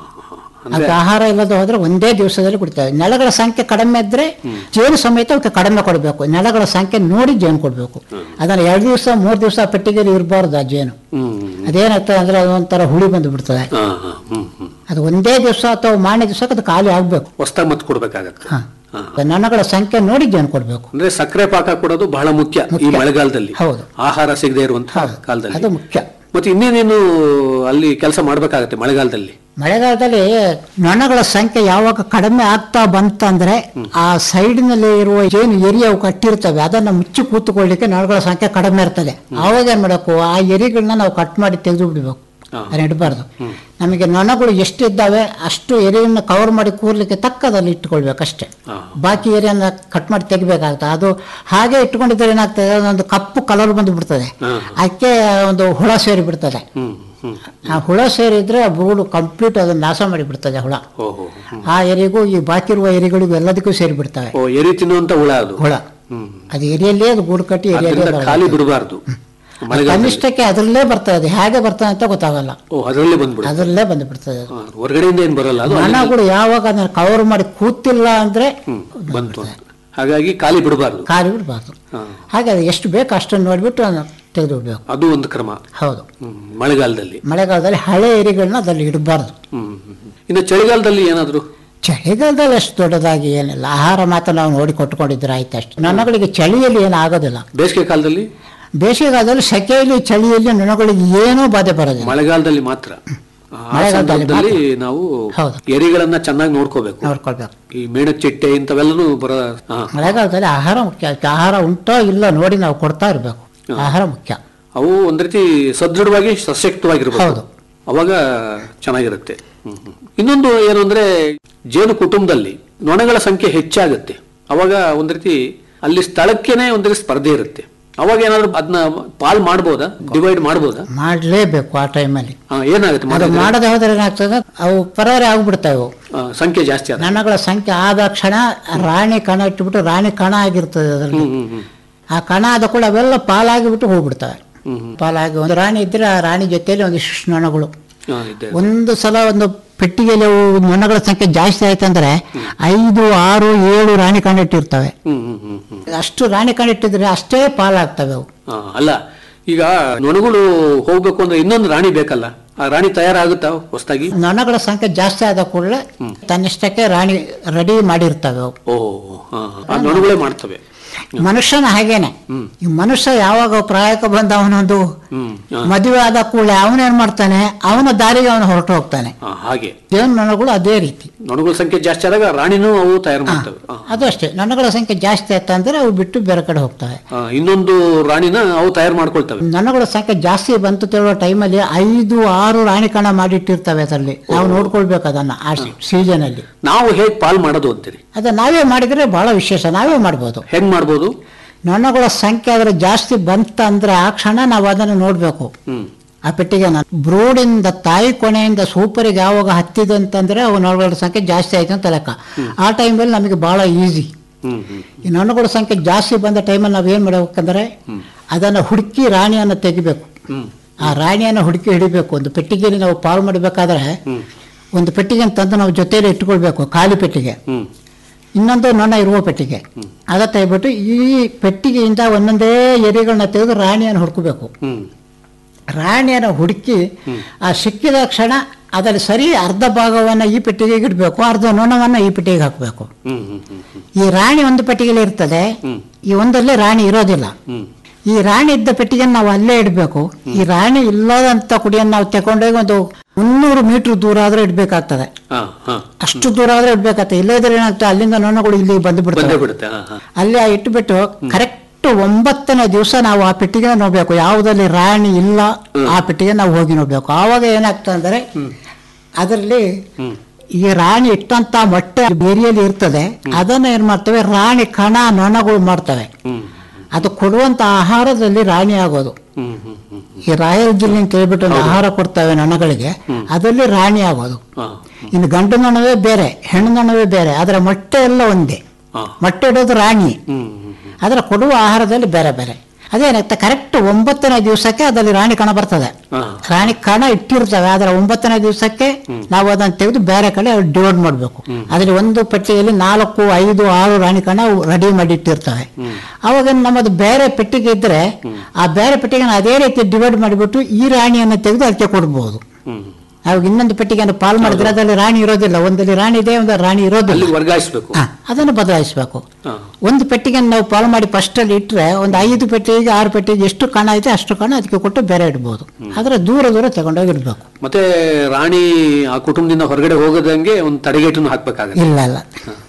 S10: ಅದಕ್ಕೆ ಆಹಾರ ಇಲ್ಲದೆ ಹೋದ್ರೆ ಒಂದೇ ದಿವಸದಲ್ಲಿ ಕುಡಿತವೆ ನೆಲಗಳ ಸಂಖ್ಯೆ ಕಡಿಮೆ ಇದ್ರೆ ಜೇನು ಸಮೇತ ಅವಕ್ಕೆ ಕಡಿಮೆ ಕೊಡಬೇಕು ನೆಲಗಳ ಸಂಖ್ಯೆ ನೋಡಿ ಜೇನು ಕೊಡಬೇಕು ಅದನ್ನ ಎರಡು ದಿವಸ ಮೂರು ದಿವಸ ಪೆಟ್ಟಿಗೆಯಲ್ಲಿ ಇರಬಾರ್ದು ಆ ಜೇನು
S9: ಹ್ಮ್
S10: ಅದೇನಾಗ್ತದೆ ಅಂದ್ರೆ ಅದು ಒಂಥರ ಹುಳಿ ಬಂದು ಬಿಡ್ತದೆ
S9: ಹಾ, ಹಾ, ಹ್ಮ್ ಹ್ಮ್
S10: ಅದು ಒಂದೇ ದಿವಸ ಅಥವಾ ಮಾರನೇ ದಿವಸಕ್ಕೆ ಅದು ಖಾಲಿ ಆಗ್ಬೇಕು
S9: ಹೊಸ್ದಾಗ್ ಮತ್ತೆ ಕೊಡ್ಬೇಕಾಗತ್ತೆ
S10: ಹಾ. ನೊಣಗಳ ಸಂಖ್ಯೆ ನೋಡಿ ಜೇನು ಕೊಡಬೇಕು
S9: ಅಂದ್ರೆ ಸಕ್ಕರೆ ಪಾಕ ಕೊಡೋದು ಬಹಳ ಮುಖ್ಯ ಈ
S10: ಮುಖ್ಯ.
S9: ಮಳೆಗಾಲದಲ್ಲಿ
S10: ಹೌದು.
S9: ಆಹಾರ ಸಿಗದೆ ಇರುವಂತಹ
S10: ಅದು
S9: ಕಾಲದಲ್ಲಿ
S10: ಮುಖ್ಯ
S9: ಮತ್ತೆ ಇನ್ನೇನೇನು ಅಲ್ಲಿ ಕೆಲಸ ಮಾಡ್ಬೇಕಾಗತ್ತೆ ಮಳೆಗಾಲದಲ್ಲಿ
S10: ಮಳೆಗಾಲದಲ್ಲಿ ನೊಣಗಳ ಸಂಖ್ಯೆ ಯಾವಾಗ ಕಡಿಮೆ ಆಗ್ತಾ ಬಂತಂದ್ರೆ ಆ ಸೈಡ್ನಲ್ಲಿ ಇರುವ ಏನು ಎರಿ ಅವು ಕಟ್ಟಿರ್ತವೆ ಅದನ್ನ ಮುಚ್ಚಿ ಕೂತ್ಕೊಳ್ಳಿಕ್ಕೆ ನೊಣಗಳ ಸಂಖ್ಯೆ ಕಡಿಮೆ ಇರ್ತದೆ ಆವಾಗ ಏನ್ ಮಾಡಬೇಕು ಆ ಎರಿಗಳನ್ನ ನಾವು ಕಟ್ ಮಾಡಿ ತೆಗೆದು ಬಿಡ್ಬೇಕು ಅದನ್ನ ಇಡಬಾರ್ದು ನಮಗೆ ನೊಣಗಳು ಎಷ್ಟು ಇದ್ದಾವೆ ಅಷ್ಟು ಎರಿಯನ್ನು ಕವರ್ ಮಾಡಿ ಕೂರ್ಲಿಕ್ಕೆ ತಕ್ಕದಲ್ಲಿ ಇಟ್ಕೊಳ್ಬೇಕಷ್ಟೇ ಬಾಕಿ ಏರಿಯನ್ನ ಕಟ್ ಮಾಡಿ ತೆಗಿಬೇಕಾಗ್ತದೆ ಅದು ಹಾಗೆ ಇಟ್ಕೊಂಡಿದ್ರೆ ಏನಾಗ್ತದೆ ಅದೊಂದು ಕಪ್ಪು ಕಲರ್ ಬಂದು ಬಿಡ್ತದೆ ಅದಕ್ಕೆ ಒಂದು ಹುಳ ಸೇರಿ ಬಿಡ್ತದೆ
S9: ಹ್ಮ್ ಹ್ಮ್
S10: ಆ ಹುಳ ಸೇರಿದ್ರೆ ಆ ಬೂಡು ಕಂಪ್ಲೀಟ್ ಅದನ್ನ ನಾಶ ಮಾಡಿ ಬಿಡ್ತದೆ ಹುಳ
S9: ಓಹೋ
S10: ಆ ಎರಿಗೂ ಈ ಬಾಕಿ ಇರುವ ಎರಿಗಳಿಗೂ ಎಲ್ಲದಕ್ಕೂ ಸೇರಿ ಬಿಡ್ತವೆ
S9: ಓ ಎರಿ ತಿನ್ನುವಂತ ಹುಳ ಅದು
S10: ಹುಳ
S9: ಹ್ಮ್
S10: ಅದು ಎರಿಯಲ್ಲೇ ಅದು ಗೂಡು ಕಟ್ಟಿ ಎರಿಯಲ್ಲೇ
S9: ಅದರಿಂದ ಖಾಲಿ ಬಿಡಬಾರ್ದು ಮಳೆಗಾಲದಲ್ಲಿ
S10: ಕನಿಷ್ಠಕ್ಕೆ ಅದರಲ್ಲೇ ಬರ್ತದೆ ಅದು ಹೇಗೆ ಬರ್ತದೆ ಅಂತ ಗೊತ್ತಾಗಲ್ಲ
S9: ಓ ಅದರಲ್ಲೇ ಬಂದ್ಬಿಡು
S10: ಅದರಲ್ಲೇ ಬಂದು ಬಿಡ್ತದೆ ಅದು.
S9: ಹೊರಗಡೆಯಿಂದ ಏನ್ ಬರಲ್ಲ ಅದು ಅಲ್ಲಿಂದ-
S10: ನೊಣಗಳು ಯಾವಾಗ ಅದನ್ನ ಕವರ್ ಮಾಡಿ ಕೂತಿಲ್ಲ ಅಂದ್ರೆ
S9: ಹ್ಮ್, ಬಂತು ಅಂತ ಹಾಗಾಗಿ ಖಾಲಿ ಬಿಡಬಾರ್ದು
S10: ಕಾಲಿ ಬಿಡಬಾರ್ದು
S9: ಹಾ.
S10: ಹಾಗೆ ಅದು ಎಷ್ಟು ಬೇಕು ಅಷ್ಟನ್ನು ನೋಡಿಬಿಟ್ಟು ತೆಗೆದು ಬಿಡ್ಬೇಕು
S9: ಅದು ಒಂದು ಕ್ರಮ
S10: ಹೌದು
S9: ಹ್ಮ್, ಮಳೆಗಾಲದಲ್ಲಿ
S10: ಮಳೆಗಾಲದಲ್ಲಿ ಹಳೆ ಎರಿಗಳನ್ನ ಅದ್ರಲ್ಲಿ ಇಡಬಾರ್ದು
S9: ಹ್ಮ್ ಹ್ಮ್, ಹ್ಮ್. ಇನ್ನು ಚಳಿಗಾಲದಲ್ಲಿ ಏನಾದ್ರು
S10: ಚಳಿಗಾಲದಲ್ಲಿ ಅಷ್ಟು ದೊಡ್ಡದಾಗಿ ಏನಿಲ್ಲ ಆಹಾರ ಮಾತ್ರ ನಾವು ನೋಡಿ ಕೊಟ್ಕೊಂಡಿದ್ರೆ ಆಯ್ತು ಅಷ್ಟು ನೊಣಗಳಿಗೆ ಚಳಿಯಲ್ಲಿ ಏನು ಆಗೋದಿಲ್ಲ
S9: ಬೇಸಿಗೆ ಕಾಲದಲ್ಲಿ
S10: ಬೇಸಿಗೆಗಾಲದಲ್ಲಿ ಸೆಕೆಯಲ್ಲಿ ಚಳಿಯಲ್ಲಿ ನೊಣಗಳಿಗೆ ಏನೂ ಬಾಧೆ ಬರೋದಿಲ್ಲ
S9: ಮಳೆಗಾಲದಲ್ಲಿ ಮಾತ್ರ ಆ
S10: ಮಳೆಗಾಲದಲ್ಲಿ
S9: ಸಂದರ್ಭದಲ್ಲಿ ನಾವು
S10: ಹೌದು.
S9: ಎರಿಗಳನ್ನ ಚೆನ್ನಾಗಿ ನೋಡ್ಕೋಬೇಕು
S10: ನೋಡ್ಕೊಳ್ಬೇಕು
S9: ಈ ಮೇಣಕ್ ಚಿಟ್ಟೆ ಇಂಥವೆಲ್ಲನೂ ಬರ ಹಾ.
S10: ಮಳೆಗಾಲದಲ್ಲಿ ಆಹಾರ ಮುಖ್ಯ ಆಹಾರ ಉಂಟೋ ಇಲ್ಲ ನೋಡಿ ನಾವು ಕೊಡ್ತಾ ಇರಬೇಕು ಆಹಾರ ಮುಖ್ಯ
S9: ಅವು ಒಂದ್ ರೀತಿ ಸದೃಢವಾಗಿ ಸಶಕ್ತವಾಗಿರ್ಬೇಕು
S10: ಹೌದು.
S9: ಅವಾಗ ಚೆನ್ನಾಗಿರುತ್ತೆ ಹ್ಮ್, ಹ್ಮ್. ಇನ್ನೊಂದು ಏನು ಅಂದ್ರೆ ಜೇನು ಕುಟುಂಬದಲ್ಲಿ ನೊಣಗಳ ಸಂಖ್ಯೆ ಹೆಚ್ಚಾಗುತ್ತೆ ಅವಾಗ ಒಂದ್ ರೀತಿ ಅಲ್ಲಿ ಸ್ಥಳಕ್ಕೇನೆ ಒಂದ್ ರೀತಿ ಸ್ಪರ್ಧೆ ಇರುತ್ತೆ ಅವಾಗ ಏನಾದ್ರು ಅದನ್ನ ಪಾಲ್ ಮಾಡ್ಬೋದಾ ಡಿವೈಡ್ ಮಾಡ್ಬೋದಾ
S10: ಮಾಡಲೇಬೇಕು ಆ ಟೈಮಲ್ಲಿ
S9: ಹಾ, ಏನಾಗುತ್ತೆ
S10: ಅದು
S9: ಮಾಡಿದ್ರೆ?
S10: ಮಾಡದೆ ಹೋದ್ರೆ ಏನಾಗ್ತದೆ ಅವು ಪರವರೆ ಆಗ್ಬಿಡ್ತಾವೆ ಅವು
S9: ಆ, ಸಂಖ್ಯೆ ಜಾಸ್ತಿ ಆದ
S10: ನನ್ನಗಳ ಸಂಖ್ಯೆ ಆದ ಕ್ಷಣ ರಾಣಿ ಕಣ ಇಟ್ಬಿಟ್ಟು ರಾಣಿ ಕಣ ಆಗಿರ್ತದೆ ಅದರಲ್ಲಿ
S9: ಹ್ಮ್ ಹ್ಮ್
S10: ಆ ಕಣ ಆದ ಕೂಡ ಅವೆಲ್ಲ ಪಾಲಾಗಿಬಿಟ್ಟು ಹೋಗ್ಬಿಡ್ತವೆ
S9: ಹ್ಮ್ ಹ್ಮ್
S10: ಪಾಲಾಗಿ ಒಂದು ರಾಣಿ ಇದ್ರೆ ಆ ರಾಣಿ ಜೊತೆಯಲ್ಲಿ ಒಂದಿಷ್ಟು ನೊಣಗಳು
S9: ಹಾ, ಇದೆ.
S10: ಒಂದು ಸಲ ಒಂದು ಪೆಟ್ಟಿಗೆಯಲ್ಲಿ ಅವು ನೊಣಗಳ ಸಂಖ್ಯೆ ಜಾಸ್ತಿ ಆಯ್ತಂದ್ರೆ ಐದು ಆರು ಏಳು ರಾಣಿ ಕಂಡಿಟ್ಟಿರ್ತವೆ
S9: ಹ್ಮ್ ಹ್ಮ್ ಹ್ಮ್ ಹ್ಮ್
S10: ಅಷ್ಟು ರಾಣಿ ಕಂಡಿಟ್ಟಿದ್ರೆ ಅಷ್ಟೇ ಪಾಲಾಗ್ತವೆ ಅವು
S9: ಆ, ಅಲ್ಲ ಈಗ ನೊಣಗಳು ಹೋಗ್ಬೇಕು ಅಂದ್ರೆ ಇನ್ನೊಂದು ರಾಣಿ ಬೇಕಲ್ಲ ಆ ರಾಣಿ ತಯಾರಾಗುತ್ತಾ ಹೊಸದಾಗಿ
S10: ನೊಣಗಳ ಸಂಖ್ಯೆ ಜಾಸ್ತಿ ಆದ ಕೂಡಲೇ ತನ್ನಿಷ್ಟಕ್ಕೆ ರಾಣಿ ರೆಡಿ ಮಾಡಿರ್ತವೆ ಅವು
S9: ಓ ಹಾ, ಹಾ. ಆ ನೊಣಗಳೇ ಮಾಡ್ತವೆ
S10: ಮನುಷ್ಯನ ಹಾಗೇನೆ ಈ ಮನುಷ್ಯ ಯಾವಾಗ ಪ್ರಾಯಕ್ಕೆ ಬಂದ ಅವನೊಂದು
S9: ಹ್ಮ್ ಆ,
S10: ಮದುವೆ ಆದ ಕೂಡಲೇ ಅವನೇನ್ ಮಾಡ್ತಾನೆ ಅವನ ದಾರಿಗೆ ಅವನು ಹೊರಟು ಹೋಗ್ತಾನೆ
S9: ಆ, ಹಾಗೆ
S10: ದೇವನ ನೊಣಗಳು ಅದೇ ರೀತಿ
S9: ನೊಣಗಳ ಸಂಖ್ಯೆ ಜಾಸ್ತಿ ಆದಾಗ ರಾಣಿನೂ ಅವು ತಯಾರು ಮಾಡ್ತವೆ ಆ,
S10: ಅದು ಅಷ್ಟೇ ನೊಣಗಳ ಸಂಖ್ಯೆ ಜಾಸ್ತಿ ಆಯ್ತಂದ್ರೆ ಅವು ಬಿಟ್ಟು ಬೇರೆ ಕಡೆ ಹೋಗ್ತವೆ
S9: ಆ, ಇನ್ನೊಂದು ರಾಣಿನ ಅವು ತಯಾರು ಮಾಡ್ಕೊಳ್ತವೆ
S10: ನೊಣಗಳ ಸಂಖ್ಯೆ ಜಾಸ್ತಿ ಬಂತು ತಿಳುವ ಟೈಮಲ್ಲಿ ಐದು ಆರು ರಾಣಿ ಕಣ ಮಾಡಿಟ್ಟಿರ್ತವೆ ಅದರಲ್ಲಿ ನಾವು ನೋಡ್ಕೊಳ್ಬೇಕು ಅದನ್ನ ಆ ಸೀಸನ್ ಅಲ್ಲಿ
S9: ನಾವು ಹೇಗ್ ಪಾಲ್ ಮಾಡೋದು ಅಂತೀರಿ
S10: ಅದ ನಾವೇ ಮಾಡಿದ್ರೆ ಬಹಳ ವಿಶೇಷ ನಾವೇ ಮಾಡ್ಬೋದು
S9: ಹೆಂಗ್ ಮಾಡ್ಬೋದು
S10: ನೊಣಗಳ ಸಂಖ್ಯೆ ಅದ್ರ ಜಾಸ್ತಿ ಬಂತಂದ್ರೆ ಆ ಕ್ಷಣ ನಾವು ಅದನ್ನು ನೋಡ್ಬೇಕು
S9: ಹ್ಮ್
S10: ಆ ಪೆಟ್ಟಿಗೆ ಬ್ರೂಡಿಂದ ತಾಯಿ ಕೊನೆಯಿಂದ ಸೂಪರಿಗೆ ಯಾವಾಗ ಹತ್ತಿದಂತಂದ್ರೆ ಅವು ನೊಣಗಳ ಸಂಖ್ಯೆ ಜಾಸ್ತಿ ಆಯ್ತು ಅಂತ ಲೆಕ್ಕ ಆ ಟೈಮಲ್ಲಿ ನಮಗೆ ಬಹಳ ಈಸಿ
S9: ಹ್ಮ್ ಹ್ಮ್
S10: ಈ ನೊಣಗಳ ಸಂಖ್ಯೆ ಜಾಸ್ತಿ ಬಂದ ಟೈಮಲ್ಲಿ ನಾವು ಏನು ಮಾಡ್ಬೇಕಂದ್ರೆ ಅದನ್ನು ಹುಡುಕಿ ರಾಣಿಯನ್ನು ತೆಗಿಬೇಕು
S9: ಹ್ಮ್
S10: ಆ ರಾಣಿಯನ್ನು ಹುಡುಕಿ ಹಿಡಿಬೇಕು ಒಂದು ಪೆಟ್ಟಿಗೆಯಲ್ಲಿ ನಾವು ಪಾಲ್ ಮಾಡಬೇಕಾದ್ರೆ ಒಂದು ಪೆಟ್ಟಿಗೆ ತಂದು ನಾವು ಜೊತೆಯಲ್ಲಿ ಇಟ್ಕೊಳ್ಬೇಕು ಖಾಲಿ ಪೆಟ್ಟಿಗೆ
S9: ಹ್ಮ್
S10: ಇನ್ನೊಂದು ನೊಣ ಇರುವ ಪೆಟ್ಟಿಗೆ ಅದ ತೆಗೆದ್ಬಿಟ್ಟು ಈ ಪೆಟ್ಟಿಗೆಯಿಂದ ಒಂದೊಂದೇ ಎರೆಗಳನ್ನ ತೆಗೆದು ರಾಣಿಯನ್ನು ಹುಡುಕಬೇಕು
S9: ಹ್ಮ್
S10: ರಾಣಿಯನ್ನು ಹುಡುಕಿ ಆ ಸಿಕ್ಕಿದ ಕ್ಷಣ ಅದರಲ್ಲಿ ಸರಿ ಅರ್ಧ ಭಾಗವನ್ನು ಈ ಪೆಟ್ಟಿಗೆಗೆ ಇಡಬೇಕು ಅರ್ಧ ನೊಣವನ್ನು ಈ ಪೆಟ್ಟಿಗೆಗೆ ಹಾಕಬೇಕು
S9: ಹ್ಮ್ ಹ್ಮ್ ಹ್ಮ್ ಹ್ಮ್
S10: ಈ ರಾಣಿ ಒಂದು ಪೆಟ್ಟಿಗೆಯಲ್ಲಿ ಇರ್ತದೆ ಈ ಒಂದಲ್ಲೇ ರಾಣಿ ಇರೋದಿಲ್ಲ
S9: ಹ್ಮ್
S10: ಈ ರಾಣಿ ಇದ್ದ ಪೆಟ್ಟಿಗೆಯನ್ನು ನಾವು ಅಲ್ಲೇ ಇಡಬೇಕು ಈ ರಾಣಿ ಇಲ್ಲದಂತ ಕುಡಿಯನ್ನು ನಾವು ತಗೊಂಡೋಗಿ ಒಂದು ಮುನ್ನೂರು ಮೀಟರ್ ದೂರ ಆದ್ರೆ ಇಡ್ಬೇಕಾಗ್ತದೆ
S9: ಹಾ ಹಾ
S10: ಅಷ್ಟು ದೂರ ಆದ್ರೆ ಇಡ್ಬೇಕಾಗ್ತದೆ ಇಲ್ಲದ್ರೆ ಏನಾಗ್ತದೆ ಅಲ್ಲಿಂದ ನೊಣಗಳು ಇಲ್ಲಿ ಬಂದು
S9: ಬಂದೇ
S10: ಬಿಡ್ತವೆ
S9: ಬಿಡುತ್ತೆ ಹಾ ಹಾ
S10: ಅಲ್ಲಿ ಆ ಇಟ್ಬಿಟ್ಟು ಕರೆಕ್ಟ್ ಒಂಬತ್ತನೇ ದಿವಸ ನಾವು ಆ ಪೆಟ್ಟಿಗೆ ನೋಡ್ಬೇಕು ಯಾವುದಲ್ಲಿ ರಾಣಿ ಇಲ್ಲ ಆ ಪೆಟ್ಟಿಗೆ ನಾವು ಹೋಗಿ ನೋಡ್ಬೇಕು ಆವಾಗ ಏನಾಗ್ತದೆ ಅಂದ್ರೆ ಅದರಲ್ಲಿ ಈ ರಾಣಿ ಇಟ್ಟಂತ ಮೊಟ್ಟೆ ಬೇರಿಯಲ್ಲಿ ಇರ್ತದೆ ಅದನ್ನ ಏನ್ ಮಾಡ್ತವೆ ರಾಣಿ ಕಣ ನೊಣಗಳು ಮಾಡ್ತವೆ
S9: ಹ್ಮ್
S10: ಅದು ಕೊಡುವಂತ ಆಹಾರದಲ್ಲಿ ರಾಣಿ ಆಗೋದು
S9: ಹ್ಮ್ ಹ್ಮ್ ಹ್ಮ್
S10: ಈ ರಾಯಲ್ ಜಿಲ್ಲೆ ಅಂತ ಹೇಳ್ಬಿಟ್ಟು ಒಂದು ಆಹಾರ ಕೊಡ್ತವೆ ನೊಣಗಳಿಗೆ ಅದರಲ್ಲಿ ರಾಣಿ ಆಗೋದು
S9: ಹಾ
S10: ಇನ್ನು ಗಂಡು ನೊಣವೇ ಬೇರೆ ಹೆಣ್ಣು ನೊಣವೇ ಬೇರೆ ಅದರ ಮೊಟ್ಟೆ ಎಲ್ಲ ಒಂದೇ
S9: ಹಾ
S10: ಮೊಟ್ಟೆ ಇಡೋದು ರಾಣಿ
S9: ಹ್ಮ್ ಹ್ಮ್ ಹ್ಮ್
S10: ಅದರ ಕೊಡುವ ಆಹಾರದಲ್ಲಿ ಬೇರೆ ಬೇರೆ ಅದೇನಾಗ್ತದೆ ಕರೆಕ್ಟ್ ಒಂಬತ್ತನೇ ದಿವಸಕ್ಕೆ ಅದರಲ್ಲಿ ರಾಣಿ ಕಣ ಬರ್ತದೆ
S9: ಹಾ
S10: ರಾಣಿ ಕಣ ಇಟ್ಟಿರ್ತವೆ ಅದರ ಒಂಬತ್ತನೇ ದಿವಸಕ್ಕೆ ನಾವು ಅದನ್ನು ತೆಗೆದು ಬೇರೆ ಕಡೆ ಡಿವೈಡ್ ಮಾಡಬೇಕು ಅದರಲ್ಲಿ ಒಂದು ಪೆಟ್ಟಿಗೆಯಲ್ಲಿ ನಾಲ್ಕು ಐದು ಆರು ರಾಣಿ ಕಣ ರೆಡಿ ಮಾಡಿ ಇಟ್ಟಿರ್ತವೆ ಅವಾಗ ನಮ್ಮದು ಬೇರೆ ಪೆಟ್ಟಿಗೆ ಇದ್ರೆ ಆ ಬೇರೆ ಪೆಟ್ಟಿಗೆನ ಅದೇ ರೀತಿ ಡಿವೈಡ್ ಮಾಡಿಬಿಟ್ಟು ಈ ರಾಣಿಯನ್ನು ತೆಗೆದು ಅದಕ್ಕೆ ಕೊಡ್ಬೋದು
S9: ಹ್ಮ್
S10: ಅವಾಗ ಇನ್ನೊಂದು ಪೆಟ್ಟಿಗೆಯನ್ನು ಪಾಲ್ ಮಾಡಿದ್ರೆ ಅದರಲ್ಲಿ ರಾಣಿ ಇರೋದಿಲ್ಲ ಒಂದಲ್ಲಿ ರಾಣಿ ಇದೆ ಒಂದು ರಾಣಿ ಇರೋದಿಲ್ಲ
S9: ಅಲ್ಲಿ ವರ್ಗಾಯಿಸ್ಬೇಕು
S10: ಹಾ, ಅದನ್ನು ಬದಲಾಯಿಸಬೇಕು
S9: ಹಾ
S10: ಒಂದು ಪೆಟ್ಟಿಗೆ ನಾವು ಪಾಲ್ ಮಾಡಿ ಫಸ್ಟ್ ಅಲ್ಲಿ ಇಟ್ಟರೆ ಒಂದು ಐದು ಪೆಟ್ಟಿಗೆ ಆರು ಪೆಟ್ಟಿಗೆ ಎಷ್ಟು ಕಣ ಐತೆ ಅಷ್ಟು ಕಣ ಅದಕ್ಕೆ ಕೊಟ್ಟು ಬೇರೆ ಇಡ್ಬೋದು ಆದರೆ ದೂರ ದೂರ ತಗೊಂಡೋಗಿ ಇಡಬೇಕು
S9: ಮತ್ತೆ ರಾಣಿ ಆ ಕುಟುಂಬದಿಂದ ಹೊರಗಡೆ ಹೋಗದಂಗೆ ಒಂದು ತಡೆಗೇಟನ್ನು ಹಾಕ್ಬೇಕಾಗತ್ತೆ
S10: ಇಲ್ಲ ಇಲ್ಲ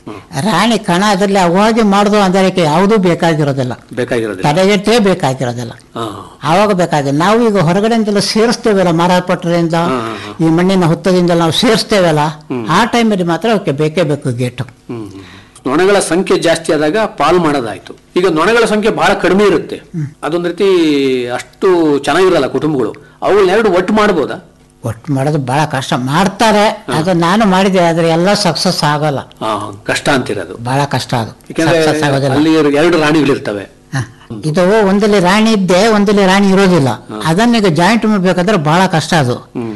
S10: ರಾಣಿ ಕಣ ಅದರಲ್ಲಿ ಅವಾಗಿ ಮಾಡುದು ಅದಕ್ಕೆ ಯಾವುದೂ ಬೇಕಾಗಿರೋದಿಲ್ಲ
S9: ಬೇಕಾಗಿರೋದಿಲ್ಲ
S10: ತಡೆಗಟ್ಟೇ ಬೇಕಾಗಿರೋದಿಲ್ಲ
S9: ಹಾ
S10: ಆವಾಗ ಬೇಕಾಗಿದೆ ನಾವು ಈಗ ಹೊರಗಡೆಯಿಂದೆಲ್ಲ ಸೇರಿಸ್ತೇವಲ್ಲ ಮಾರಾಟಪಟ್ಟರಿಂದ ಈ ಮಣ್ಣಿನ ಹುತ್ತದಿಂದ ನಾವು ಸೇರಿಸ್ತೇವಲ್ಲ ಆ ಟೈಮಲ್ಲಿ ಮಾತ್ರ ಅವಕ್ಕೆ ಬೇಕೇ ಬೇಕು ಗೇಟು
S9: ಹ್ಮ್. ನೊಣಗಳ ಸಂಖ್ಯೆ ಜಾಸ್ತಿ ಆದಾಗ ಪಾಲ್ ಮಾಡೋದಾಯ್ತು ಈಗ ನೊಣಗಳ ಸಂಖ್ಯೆ ಬಹಳ ಕಡಿಮೆ ಇರುತ್ತೆ ಅದೊಂದ್ ರೀತಿ ಅಷ್ಟು ಚೆನ್ನಾಗಿರಲ್ಲ ಕುಟುಂಬಗಳು ಅವುಗಳೆರಡು ಒಟ್ಟು ಮಾಡ್ಬೋದಾ
S10: ಒಟ್ಟು ಮಾಡೋದು ಬಹಳ ಕಷ್ಟ ಮಾಡ್ತಾರೆ ಅದು ನಾನು ಮಾಡಿದೆ ಆದ್ರೆ ಎಲ್ಲ ಸಕ್ಸಸ್ ಆಗಲ್ಲ
S9: ಆ, ಕಷ್ಟ ಅಂತಿರೋದು
S10: ಬಹಳ ಕಷ್ಟ ಅದು
S9: ಯಾಕಂದ್ರೆ
S10: ಸಕ್ಸಸ್ ಆಗೋದಿಲ್ಲ
S9: ಅಲ್ಲಿ ಎರಡು ರಾಣಿಗಳಿರ್ತವೆ
S10: ಹ. ಇದು ಒಂದಲ್ಲಿ ರಾಣಿ ಇದ್ದೆ ಒಂದಲ್ಲಿ ರಾಣಿ ಇರೋದಿಲ್ಲ ಅದನ್ನೀಗ ಜಾಯಿಂಟ್ ಮಾಡ್ಬೇಕಾದ್ರೆ ಬಹಳ ಕಷ್ಟ ಅದು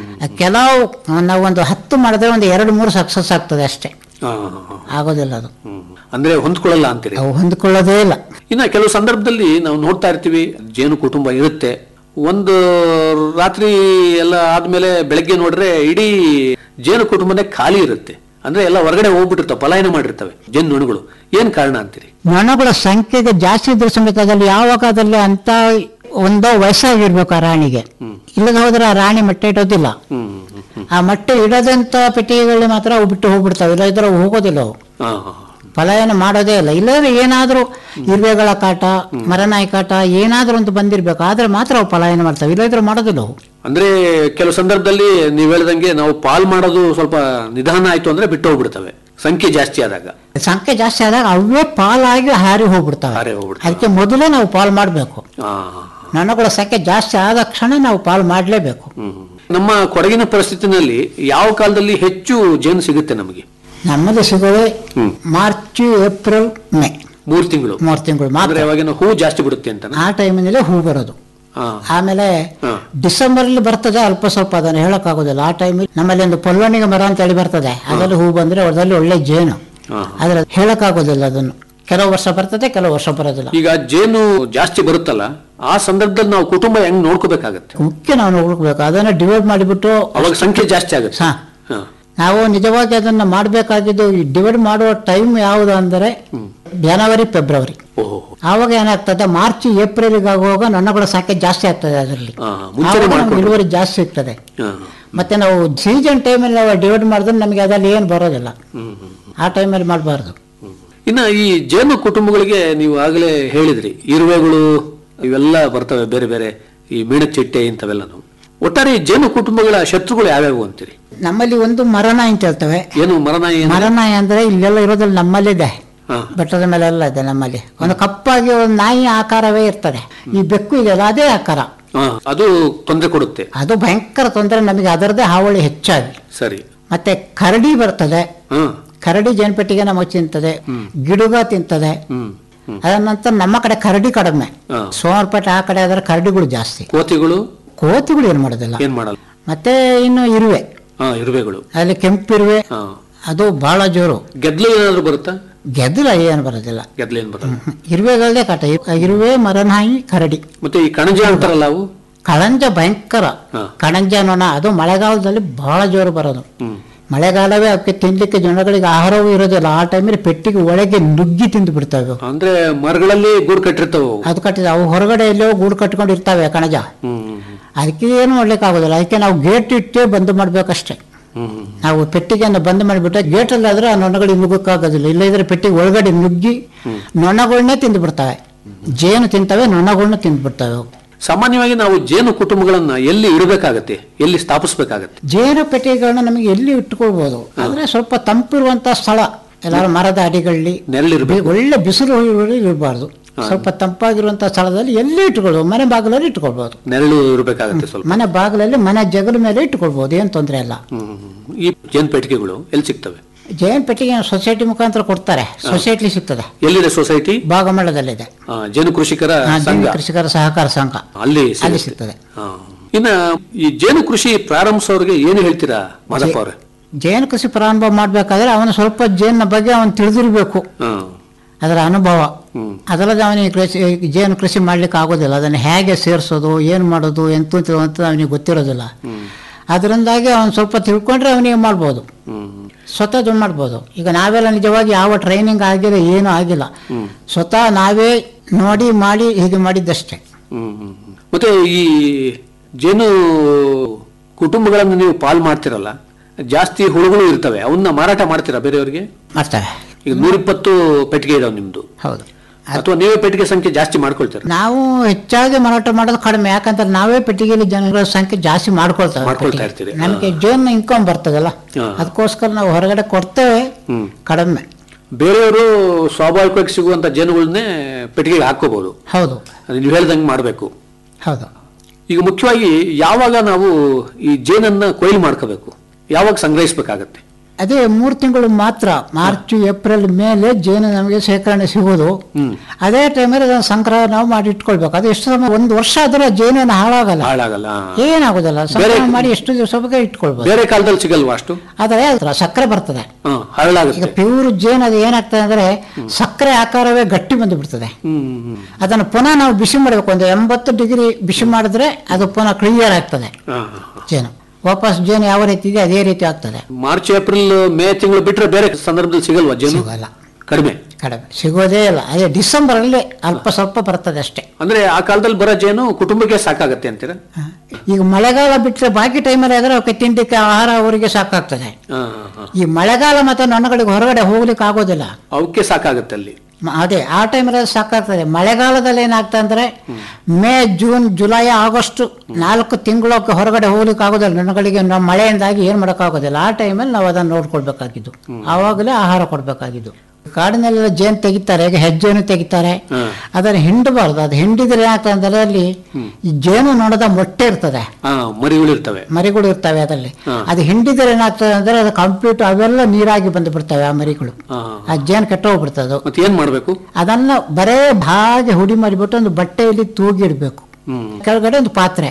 S10: ಕೆಲವು ನಾವು ಒಂದು ಹತ್ತು ಮಾಡಿದ್ರೆ ಒಂದು ಎರಡು ಮೂರು ಸಕ್ಸಸ್ ಆಗ್ತದೆ ಅಷ್ಟೇ
S9: ಆ, ಆ, ಆ.
S10: ಆಗೋದಿಲ್ಲ ಅದು
S9: ಹ್ಮ್. ಅಂದ್ರೆ ಹೊಂದ್ಕೊಳ್ಳಲ್ಲ ಅಂತೀರಿ
S10: ಅವು ಹೊಂದ್ಕೊಳ್ಳೋದೇ ಇಲ್ಲ
S9: ಇನ್ನ ಕೆಲವು ಸಂದರ್ಭದಲ್ಲಿ ನಾವು ನೋಡ್ತಾ ಇರ್ತೀವಿ ಜೇನು ಕುಟುಂಬ ಇರುತ್ತೆ ಒಂದು ರಾತ್ರಿ ಎಲ್ಲ ಆದ್ಮೇಲೆ ಬೆಳಗ್ಗೆ ನೋಡ್ರೆ ಇಡೀ ಜೇನು ಕುಟುಂಬನೇ ಖಾಲಿ ಇರುತ್ತೆ ಅಂದ್ರೆ ಎಲ್ಲ ಹೊರಗಡೆ ಹೋಗ್ಬಿಟ್ಟಿರ್ತವೆ ಪಲಾಯನ ಮಾಡಿರ್ತವೆ ಜೇನು ನೊಣಗಳು ಏನ್ ಕಾರಣ ಅಂತೀರಿ
S10: ನೊಣಗಳ ಸಂಖ್ಯೆಗೆ ಜಾಸ್ತಿ ಇದ್ರೆ ಸಮೇತ ಅದ್ರಲ್ಲಿ ಯಾವಾಗ ಅದ್ರಲ್ಲಿ ಅಂತ ಒಂದೋ ವಯಸ್ಸಾಗಿರ್ಬೇಕು ಆ ರಾಣಿಗೆ ಇಲ್ಲದ ಹೋದ್ರೆ ಆ ರಾಣಿ ಮೊಟ್ಟೆ ಇಡೋದಿಲ್ಲ
S9: ಹ್ಮ್ ಹ್ಮ್, ಹ್ಮ್.
S10: ಆ ಮೊಟ್ಟೆ ಇಡೋದಂತ ಪೆಟ್ಟಿಗೆಗಳು ಮಾತ್ರ ಅವು ಬಿಟ್ಟು ಹೋಗ್ಬಿಡ್ತಾವೆ ಇಲ್ಲ ಇದ್ರೆ ಅವು ಹೋಗೋದಿಲ್ಲ ಅವು
S9: ಹಾ, ಹಾ,
S10: ಪಲಾಯನ ಮಾಡೋದೇ ಇಲ್ಲ ಇಲ್ಲದ್ರೆ ಏನಾದ್ರೂ ಇರುವೆಗಳ ಕಾಟ ಮರನಾಯಿ ಕಾಟ ಏನಾದ್ರೂ ಒಂದು ಬಂದಿರ್ಬೇಕು ಆದ್ರೆ ಮಾತ್ರ ಅವು ಪಲಾಯನ ಮಾಡ್ತಾವೆ ಇಲ್ಲದ್ರೆ ಮಾಡೋದಿಲ್ಲ ಅವು
S9: ಅಂದ್ರೆ ಕೆಲವು ಸಂದರ್ಭದಲ್ಲಿ ನೀವ್ ಹೇಳ್ದಂಗೆ ನಾವು ಪಾಲ್ ಮಾಡೋದು ಸ್ವಲ್ಪ ನಿಧಾನ ಆಯ್ತು ಅಂದ್ರೆ ಬಿಟ್ಟು ಹೋಗ್ಬಿಡ್ತವೆ ಸಂಖ್ಯೆ ಜಾಸ್ತಿ ಆದಾಗ
S10: ಸಂಖ್ಯೆ ಜಾಸ್ತಿ ಆದಾಗ ಅವೇ ಪಾಲಾಗಿ ಹಾರಿ ಹೋಗ್ಬಿಡ್ತಾವೆ
S9: ಹಾರಿ ಹೋಗ್ಬಿಡ್ತವೆ.
S10: ಅದಕ್ಕೆ ಮೊದಲೇ ನಾವು ಪಾಲ್ ಮಾಡಬೇಕು
S9: ಆ,
S10: ನನ್ನಗಳ ಸಂಖ್ಯೆ ಜಾಸ್ತಿ ಆದ ಕ್ಷಣ ನಾವು ಪಾಲ್ ಮಾಡಲೇಬೇಕು
S9: ಹ್ಮ್. ನಮ್ಮ ಕೊಡಗಿನ ಪರಿಸ್ಥಿತಿನಲ್ಲಿ ಯಾವ ಕಾಲದಲ್ಲಿ ಹೆಚ್ಚು ಜೇನು ಸಿಗುತ್ತೆ ನಮಗೆ
S10: ನಮ್ಮಲ್ಲಿ ಸಿಗೋದೇ ಮಾರ್ಚ್ ಏಪ್ರಿಲ್ ಮೇ
S9: ಮೂರ್ ತಿಂಗಳು
S10: ಮೂರು ತಿಂಗಳು
S9: ಅಂದ್ರೆ
S10: ಮಾತ್ರ
S9: ಅವಾಗಿನ ಹೂ ಜಾಸ್ತಿ ಬಿಡುತ್ತೆ ಅಂತ
S10: ಆ ಟೈಮಿನಲ್ಲಿ ಹೂ ಬರೋದು ಆಮೇಲೆ ಡಿಸೆಂಬರ್ ಅಲ್ಲಿ ಬರ್ತದೆ ಅಲ್ಪ ಸ್ವಲ್ಪ ಅದನ್ನು ಹೇಳಕ್ಕಾಗೋದಿಲ್ಲ ಆ ಟೈಮಲ್ಲಿ ನಮ್ಮಲ್ಲಿ ಒಂದು ಪೊಲ್ವಣಿಗೆ ಮರ ಅಂತ ಹೇಳಿ ಬರ್ತದೆ ಅದರಲ್ಲಿ ಹೂ ಬಂದ್ರೆ ಅದರಲ್ಲಿ ಒಳ್ಳೆ ಜೇನು ಆದ್ರೆ ಹೇಳಕ್ಕಾಗೋದಿಲ್ಲ ಅದನ್ನು ಕೆಲವು ವರ್ಷ ಬರ್ತದೆ ಕೆಲವು ವರ್ಷ ಬರೋದಿಲ್ಲ
S9: ಈಗ ಜೇನು ಜಾಸ್ತಿ ಬರುತ್ತಲ್ಲ ಆ ಸಂದರ್ಭದಲ್ಲಿ ನಾವು ಕುಟುಂಬ ಹೆಂಗ್ ನೋಡ್ಕೋಬೇಕಾಗತ್ತೆ
S10: ಮುಖ್ಯ ನಾವು ನೋಡ್ಬೇಕು ಅದನ್ನ ಡಿವೈಡ್ ಮಾಡಿಬಿಟ್ಟು
S9: ಅವಾಗ ಸಂಖ್ಯೆ ಜಾಸ್ತಿ ಆಗುತ್ತೆ
S10: ಹಾ.
S9: ಹಾ.
S10: ನಾವು ನಿಜವಾಗಿ ಅದನ್ನ ಮಾಡಬೇಕಾಗಿದ್ದು ಈ ಡಿವೈಡ್ ಮಾಡುವ ಟೈಮ್ ಯಾವುದು ಅಂದರೆ ಜನವರಿ ಫೆಬ್ರವರಿ
S9: ಓಹೋ
S10: ಆವಾಗ ಏನಾಗ್ತದೆ ಮಾರ್ಚ್ ಏಪ್ರಿಲ್ಗೆ ಆಗುವಾಗ ನನ್ನಗಳ ಸಂಖ್ಯೆ ಜಾಸ್ತಿ ಆಗ್ತದೆ ಅದರಲ್ಲಿ
S9: ಹಾ, ಮುಂಚೆನೇ
S10: ಆವಾಗ ನಮ್ಗೆ
S9: ಮಾಡ್ಕೊಂಡು.
S10: ಇಳುವರಿ ಜಾಸ್ತಿ ಸಿಗ್ತದೆ
S9: ಹಾ.
S10: ಮತ್ತೆ ನಾವು ಸೀಸನ್ ಟೈಮಲ್ಲಿ ನಾವು ಡಿವೈಡ್ ಮಾಡಿದ್ರೆ ನಮಗೆ ಅದ್ರಲ್ಲಿ ಏನು ಬರೋದಿಲ್ಲ
S9: ಹ್ಮ್, ಹ್ಮ್.
S10: ಆ ಟೈಮಲ್ಲಿ ಮಾಡಬಾರ್ದು
S9: ಇನ್ನ ಈ ಜೇನು ಕುಟುಂಬಗಳಿಗೆ ನೀವು ಆಗಲೇ ಹೇಳಿದ್ರಿ ಇರುವೆಗಳು ಇವೆಲ್ಲ ಬರ್ತವೆ ಬೇರೆ ಬೇರೆ ಈ ಮೀಣಚಿಟ್ಟೆ ಇಂಥವೆಲ್ಲನು ಒಟ್ಟಾರೆ ಈ ಜೇನು ಕುಟುಂಬಗಳ ಶತ್ರುಗಳು ಯಾವ್ಯಾವು ಅಂತೀರಿ
S10: ನಮ್ಮಲ್ಲಿ ಒಂದು ಮರನಾಯಿ ಅಂತ ಹೇಳ್ತೇವೆ
S9: ಏನು ಮರನಾಯಿ ಏನು?
S10: ಮರನಾಯಿ ಅಂದ್ರೆ ಇಲ್ಲೆಲ್ಲ ಇರೋದ್ರಲ್ಲಿ ನಮ್ಮಲ್ಲಿದೆ
S9: ಹಾ.
S10: ಬೆಟ್ಟದ ಮೇಲೆ ಎಲ್ಲ ಇದೆ ನಮ್ಮಲ್ಲಿ ಒಂದು ಕಪ್ಪಾಗಿ ಒಂದು ನಾಯಿ ಆಕಾರವೇ ಇರ್ತದೆ ಈ ಬೆಕ್ಕು ಇದೆಯಲ್ಲ ಅದೇ ಆಕಾರ
S9: ಹಾ, ಅದು ತೊಂದರೆ ಕೊಡುತ್ತೆ
S10: ಅದು ಭಯಂಕರ ತೊಂದರೆ ನಮಗೆ ಅದರದೇ ಹಾವಳಿ ಹೆಚ್ಚಾಗಿ
S9: ಸರಿ
S10: ಮತ್ತೆ ಕರಡಿ ಬರ್ತದೆ
S9: ಹ್ಮ್
S10: ಕರಡಿ ಜೇನುಪೆಟ್ಟಿಗೆ ನಮಗೆ ತಿಂತದೆ ಗಿಡುಗ ತಿಂತದೆ
S9: ಹ್ಮ್ ಹ್ಮ್.
S10: ಅದ ನಂತರ ನಮ್ಮ ಕಡೆ ಕರಡಿ ಕಡಿಮೆ
S9: ಹಾ.
S10: ಸೋಮವಾರಪೇಟೆ ಆ ಕಡೆ ಆದ್ರೆ ಕರಡಿಗಳು ಜಾಸ್ತಿ
S9: ಕೋತಿಗಳು
S10: ಕೋತಿಗಳು ಏನು ಮಾಡೋದಿಲ್ಲ
S9: ಏನ್ ಮಾಡಲ್ಲ
S10: ಮತ್ತೆ ಇನ್ನು ಇರುವೆ
S9: ಹಾ ಇರುವೆಗಳು
S10: ಅಲ್ಲಿ ಕೆಂಪಿರುವೆ
S9: ಹಾ
S10: ಅದು ಬಹಳ ಜೋರು
S9: ಗೆದ್ಲು ಏನಾದ್ರು ಬರುತ್ತಾ
S10: ಗೆದ್ದಲ ಏನು ಬರೋದಿಲ್ಲ
S9: ಗೆದ್ಲು ಏನ್ ಬರಲ್ಲ
S10: ಇರುವೆಗಳದೇ ಕಾಟ ಇರು- ಇರುವೆ ಮರನಾಯಿ ಕರಡಿ
S9: ಮತ್ತೆ ಈ ಕಣಜ ಅಂತಾರಲ್ಲ ಅವು
S10: ಕಳಂಜ ಭಯಂಕರ
S9: ಹಾ.
S10: ಕಣಂಜ ನೋಣ ಅದು ಮಳೆಗಾಲದಲ್ಲಿ ಬಹಳ ಜೋರು ಬರೋದು
S9: ಹ್ಮ್
S10: ಮಳೆಗಾಲವೇ ಅವಕ್ಕೆ ತಿನ್ಲಿಕ್ಕೆ ಜನಗಳಿಗೆ ಆಹಾರವೂ ಇರೋದಿಲ್ಲ ಆ ಟೈಮಲ್ಲಿ ಪೆಟ್ಟಿಗೆ ಒಳಗೆ ನುಗ್ಗಿ ತಿಂದು ಬಿಡ್ತವೆ ಅವು.
S9: ಅಂದ್ರೆ ಮರಗಳಲ್ಲಿ ಗೂಡು ಕಟ್ಟಿರ್ತಾವ ಅವು
S10: ಅದು ಕಟ್ಟಿದ ಅವು ಹೊರಗಡೆ ಎಲ್ಲೋ ಗೂಡು ಕಟ್ಕೊಂಡು ಇರ್ತವೆ ಕಣಜ
S9: ಹ್ಮ್ ಹ್ಮ್ ಹ್ಮ್.
S10: ಅದಕ್ಕೆ ಏನು ಮಾಡ್ಲಿಕ್ಕೆ ಆಗೋದಿಲ್ಲ ಅದಕ್ಕೆ ನಾವು ಗೇಟ್ ಇಟ್ಟೇ ಬಂದ್ ಮಾಡ್ಬೇಕಷ್ಟೇ
S9: ಹ್ಮ್ ಹ್ಮ್
S10: ನಾವು ಪೆಟ್ಟಿಗೆಯನ್ನು ಬಂದ್ ಮಾಡಿಬಿಟ್ರೆ ಗೇಟಲ್ಲಿ ಆದ್ರೆ ಆ ನೊಣಗಳಿಗೆ ನುಗ್ಗಕ್ಕಾಗೋದಿಲ್ಲ ಇಲ್ಲದಿದ್ರೆ ಪೆಟ್ಟಿಗೆ ಒಳಗಡೆ ನುಗ್ಗಿ ನೊಣಗಳನ್ನೇ ತಿಂದು ಬಿಡ್ತವೆ ಜೇನು ತಿಂತವೆ ನೊಣಗಳನ್ನ ತಿಂದು ಬಿಡ್ತವೆ ಅವು.
S9: ಸಾಮಾನ್ಯವಾಗಿ ನಾವು ಜೇನು ಕುಟುಂಬಗಳನ್ನ ಎಲ್ಲಿ ಇಡಬೇಕಾಗತ್ತೆ ಎಲ್ಲಿ ಸ್ಥಾಪಿಸ್ಬೇಕಾಗತ್ತೆ
S10: ಜೇನು ಪೆಟ್ಟಿಗೆಗಳನ್ನ ನಮಗೆ ಎಲ್ಲಿ ಇಟ್ಕೊಳ್ಬೋದು ಅಂದ್ರೆ ಸ್ವಲ್ಪ ತಂಪಿರುವಂತ ಸ್ಥಳ ಎಲ್ಲಾರು ಮರದ ಅಡಿಗಳಲ್ಲಿ
S9: ನೆರಳಿರ್ಬೇಕು
S10: ಒಳ್ಳೆ ಬಿಸಿಲು ಇರಬಾರ್ದು ಸ್ವಲ್ಪ ತಂಪಾಗಿರುವಂತ ಸ್ಥಳದಲ್ಲಿ ಎಲ್ಲಿ ಇಟ್ಕೊಳ್ಬೋದು ಮನೆ ಬಾಗಿಲಲ್ಲಿ ಇಟ್ಕೊಳ್ಬೋದು
S9: ನೆರಳು ಇರಬೇಕಾಗತ್ತೆ ಸ್ವಲ್ಪ
S10: ಮನೆ ಬಾಗಿಲಲ್ಲಿ ಮನೆ ಜಗಲ ಮೇಲೆ ಇಟ್ಕೊಳ್ಬೋದು ಏನ್ ತೊಂದರೆ ಇಲ್ಲ
S9: ಹ್ಮ್ ಹ್ಮ್, ಹ್ಮ್. ಈ ಜೇನು ಪೆಟ್ಟಿಗೆಗಳು ಎಲ್ಲಿ ಸಿಗ್ತವೆ
S10: ಜೇನು ಪೆಟ್ಟಿಗೆ ಸೊಸೈಟಿ ಮುಖಾಂತರ ಕೊಡ್ತಾರೆ ಸೊಸೈಟಿ ಸಿಗ್ತದೆ
S9: ಎಲ್ಲಿದೆ ಸೊಸೈಟಿ
S10: ಭಾಗಮಂಡಲದಲ್ಲಿದೆ
S9: ಆ, ಜೇನು ಕೃಷಿಕರ
S10: ಹಾ,
S9: ಸಂಘ
S10: ಜೇನು ಕೃಷಿಕರ ಸಹಕಾರ ಸಂಘ
S9: ಅಲ್ಲಿ
S10: ಅಲ್ಲಿ
S9: ಸಿಗುತ್ತೆ.
S10: ಸಿಗ್ತದೆ
S9: ಹಾ. ಇನ್ನ ಈ ಜೇನು ಕೃಷಿ ಪ್ರಾರಂಭಿಸೋರಿಗೆ ಏನು ಹೇಳ್ತೀರಾ ಮಾದಪ್ಪ ಅವ್ರೆ
S10: ಜೇನು ಕೃಷಿ ಪ್ರಾರಂಭ ಮಾಡ್ಬೇಕಾದ್ರೆ ಅವನು ಸ್ವಲ್ಪ ಜೇನಿನ ಬಗ್ಗೆ ಅವನು ತಿಳಿದಿರ್ಬೇಕು
S9: ಹಾ.
S10: ಅದರ ಅನುಭವ
S9: ಹ್ಮ್.
S10: ಅದಲ್ಲದೆ ಅವನಿಗೆ ಕೃಷಿ ಜೇನು ಕೃಷಿ ಮಾಡ್ಲಿಕ್ಕೆ ಆಗೋದಿಲ್ಲ ಅದನ್ನು ಹೇಗೆ ಸೇರಿಸೋದು ಏನು ಮಾಡೋದು ಎಂತ ಅಂತ ಅವನಿಗೆ ಗೊತ್ತಿರೋದಿಲ್ಲ ಅದರಿಂದಾಗಿ ಅವನು ಸ್ವಲ್ಪ ತಿಳ್ಕೊಂಡ್ರೆ ಅವನಿಗೆ ಮಾಡ್ಬೋದು
S9: ಹ್ಮ್
S10: ಸ್ವತಃ ದುಡ್ಡು ಮಾಡ್ಬೋದು ಈಗ ನಾವೆಲ್ಲ ನಿಜವಾಗಿ ಯಾವ ಟ್ರೈನಿಂಗ್ ಆಗಿಲ್ಲ ಏನೂ ಆಗಿಲ್ಲ ಸ್ವತಃ ನಾವೇ ನೋಡಿ ಮಾಡಿ ಹೀಗೆ ಮಾಡಿದ್ದಷ್ಟೇ
S9: ಹ್ಮ್ ಹ್ಮ್, ಹ್ಮ್. ಮತ್ತೆ ಈ ಜೇನು ಕುಟುಂಬಗಳನ್ನು ನೀವು ಪಾಲ್ ಮಾಡ್ತಿರಲ್ಲ ಜಾಸ್ತಿ ಹುಳುಗಳು ಇರ್ತವೆ ಅವನ್ನ ಮಾರಾಟ ಮಾಡ್ತೀರಾ ಬೇರೆಯವರಿಗೆ
S10: ಮಾಡ್ತೇವೆ
S9: ಈಗ ನೂರಿಪ್ಪತ್ತು ಪೆಟ್ಟಿಗೆ ಇದಾವೆ ನಿಮ್ದು
S10: ಹೌದು
S9: ಅಥವಾ ನೀವೇ ಪೆಟ್ಟಿಗೆ ಸಂಖ್ಯೆ ಜಾಸ್ತಿ ಮಾಡ್ಕೊಳ್ತೀರಾ
S10: ನಾವು ಹೆಚ್ಚಾಗಿ ಮಾರಾಟ ಮಾಡೋದು ಕಡಿಮೆ ಯಾಕಂದ್ರೆ ನಾವೇ ಪೆಟ್ಟಿಗೆಯಲ್ಲಿ ಜನಗಳ ಸಂಖ್ಯೆ ಜಾಸ್ತಿ ಮಾಡ್ಕೊಳ್ತೇವೆ
S9: ಮಾಡ್ಕೊಳ್ತಾ
S10: ಪೆಟ್ಟಿಗೆ.
S9: ಇರ್ತೀರಿ.
S10: ನಮಗೆ ಜೇನು ಇನ್ಕಮ್ ಬರ್ತದಲ್ಲ
S9: ಹಾ.
S10: ಅದಕ್ಕೋಸ್ಕರ ನಾವು ಹೊರಗಡೆ ಕೊಡ್ತೇವೆ
S9: ಹ್ಮ್
S10: ಕಡಿಮೆ
S9: ಬೇರೆಯವರು ಸ್ವಾಭಾವಿಕವಾಗಿ ಸಿಗುವಂತ ಜೇನುಗಳನ್ನೇ ಪೆಟ್ಟಿಗೆಗೆ ಹಾಕೋಬಹುದು
S10: ಹೌದು
S9: ಅದು ನೀವು ಹೇಳ್ದಂಗೆ ಮಾಡಬೇಕು
S10: ಹೌದು
S9: ಈಗ ಮುಖ್ಯವಾಗಿ ಯಾವಾಗ ನಾವು ಈ ಜೇನನ್ನ ಕೊಯ್ಲು ಮಾಡ್ಕೋಬೇಕು ಯಾವಾಗ ಸಂಗ್ರಹಿಸಬೇಕಾಗತ್ತೆ
S10: ಅದೇ ಮೂರು ತಿಂಗಳು ಮಾತ್ರ ಮಾರ್ಚ್ ಏಪ್ರಿಲ್ ಮೇಲೆ ಜೇನು ನಮಗೆ ಶೇಖರಣೆ ಸಿಗೋದು ಅದೇ ಟೈಮಲ್ಲಿ ಅದನ್ನು ಸಂಗ್ರಹ ನಾವು ಮಾಡಿ ಇಟ್ಕೊಳ್ಬೇಕು ಅದು ಎಷ್ಟು ಸಮಯ ಒಂದು ವರ್ಷ ಆದ್ರೆ ಜೇನೇನು ಹಾಳಾಗಲ್ಲ
S9: ಹಾಳಾಗಲ್ಲ
S10: ಏನಾಗೋದಿಲ್ಲ ಸಂಗ್ರಹ ಮಾಡಿ ಎಷ್ಟು ದಿವಸ ಬಗ್ಗೆ ಇಟ್ಕೊಳ್ಬೋದು
S9: ಬೇರೆ ಕಾಲದಲ್ಲಿ ಸಿಗಲ್ವಾ ಅಷ್ಟು
S10: ಆದರೆ ಅದ್ರ ಸಕ್ಕರೆ ಬರ್ತದೆ
S9: ಹಾ
S10: ಈಗ
S9: ಹರಳಾಗುತ್ತೆ
S10: ಪ್ಯೂರ್ ಜೇನು ಅದು ಏನಾಗ್ತದೆ ಅಂದ್ರೆ ಸಕ್ಕರೆ ಆಕಾರವೇ ಗಟ್ಟಿ ಬಂದು ಬಿಡ್ತದೆ
S9: ಹ್ಮ್ ಹ್ಮ್
S10: ಅದನ್ನು ಪುನಃ ನಾವು ಬಿಸಿ ಮಾಡಬೇಕು ಒಂದು ಎಂಬತ್ತು ಡಿಗ್ರಿ ಬಿಸಿ ಮಾಡಿದ್ರೆ ಅದು ಪುನಃ ಕ್ಲಿಯರ್ ಆಗ್ತದೆ
S9: ಹಾ, ಹಾ, ಹಾ.
S10: ಜೇನು ವಾಪಸ್ ಜೇನು ಯಾವ ರೀತಿ ಇದೆ ಅದೇ ರೀತಿ ಆಗ್ತದೆ
S9: ಮಾರ್ಚ್ ಏಪ್ರಿಲ್ ಮೇ ತಿಂಗಳು ಬಿಟ್ರೆ ಬೇರೆ ಸಂದರ್ಭದಲ್ಲಿ ಸಿಗಲ್ವಾ ಜೇನು
S10: ಸಿಗಲ್ಲ
S9: ಕಡಿಮೆ
S10: ಕಡಿಮೆ ಸಿಗೋದೇ ಇಲ್ಲ ಅದೇ ಡಿಸೆಂಬರ್ ಅಲ್ಲಿ ಅಲ್ಪ ಸ್ವಲ್ಪ ಬರ್ತದೆ ಅಷ್ಟೇ
S9: ಅಂದ್ರೆ ಆ ಕಾಲದಲ್ಲಿ ಬರೋ ಜೇನು ಕುಟುಂಬಕ್ಕೆ ಸಾಕಾಗತ್ತೆ ಅಂತೀರಾ
S10: ಈಗ ಮಳೆಗಾಲ ಬಿಟ್ಟರೆ ಬಾಕಿ ಟೈಮಲ್ಲಿ ಆದ್ರೆ ಅವಕ್ಕೆ ತಿಂಡಿಕ್ಕೆ ಆಹಾರ ಅವರಿಗೆ ಸಾಕಾಗ್ತದೆ
S9: ಹಾ, ಹಾ, ಹಾ.
S10: ಈ ಮಳೆಗಾಲ ಮತ್ತೆ ನೊಣಗಳಿಗೆ ಹೊರಗಡೆ ಹೋಗ್ಲಿಕ್ಕೆ ಆಗೋದಿಲ್ಲ
S9: ಅವಕ್ಕೆ ಸಾಕಾಗತ್ತೆ ಅಲ್ಲಿ
S10: ಮ- ಅದೇ ಆ ಟೈಮಲ್ಲಿ ಸಾಕಾಗ್ತದೆ ಮಳೆಗಾಲದಲ್ಲಿ ಏನಾಗ್ತದೆ ಅಂದ್ರೆ ಮೇ ಜೂನ್ ಜುಲೈ ಆಗಸ್ಟ್ ನಾಲ್ಕು ತಿಂಗಳಕ್ಕೆ ಹೊರಗಡೆ ಹೋಗ್ಲಿಕ್ಕೆ ಆಗೋದಿಲ್ಲ ನೊಣಗಳಿಗೆ ನಾವು ಮಳೆಯಿಂದಾಗಿ ಏನ್ ಮಾಡೋಕ್ಕಾಗೋದಿಲ್ಲ ಆ ಟೈಮಲ್ಲಿ ನಾವು ಅದನ್ನು ನೋಡ್ಕೊಳ್ಬೇಕಾಗಿದ್ದು ಆವಾಗಲೇ ಆಹಾರ ಕೊಡ್ಬೇಕಾಗಿದ್ದು ಕಾಡಿನಲ್ಲೆಲ್ಲ ಜೇನು ತೆಗಿತಾರೆ ಈಗ ಹೆಜ್ಜೆನು ತೆಗಿತಾರೆ ಅದನ್ನು ಹಿಂಡಬಾರ್ದು ಅದು ಹಿಂಡಿದ್ರೆ ಏನಾಗ್ತದೆ ಅಂದ್ರೆ ಅಲ್ಲಿ ಈ ಜೇನು ನೊಣದ ಮೊಟ್ಟೆ ಇರ್ತದೆ
S9: ಹಾ ಮರಿಗಳಿರ್ತವೆ
S10: ಮರಿಗಳು ಇರ್ತವೆ ಅದರಲ್ಲಿ
S9: ಹಾ.
S10: ಅದು ಹಿಂಡಿದ್ರೆ ಏನಾಗ್ತದೆ ಅಂದ್ರೆ ಅದು ಕಂಪ್ಲೀಟ್ ಅವೆಲ್ಲ ನೀರಾಗಿ ಬಂದು ಬಿಡ್ತವೆ ಆ ಮರಿಗಳು
S9: ಹಾ.
S10: ಆ ಜೇನು ಕೆಟ್ಟೋಗ್ಬಿಡ್ತದೆ ಅದು
S9: ಮತ್ತೆ ಏನ್ ಮಾಡ್ಬೇಕು
S10: ಅದನ್ನ ಬರೇ ಹಾಗೆ ಹುಡಿ ಮಾಡಿಬಿಟ್ಟು ಒಂದು ಬಟ್ಟೆಯಲ್ಲಿ ತೂಗಿಡ್ಬೇಕು
S9: ಹ್ಮ್
S10: ಕೆಳಗಡೆ ಒಂದು ಪಾತ್ರೆ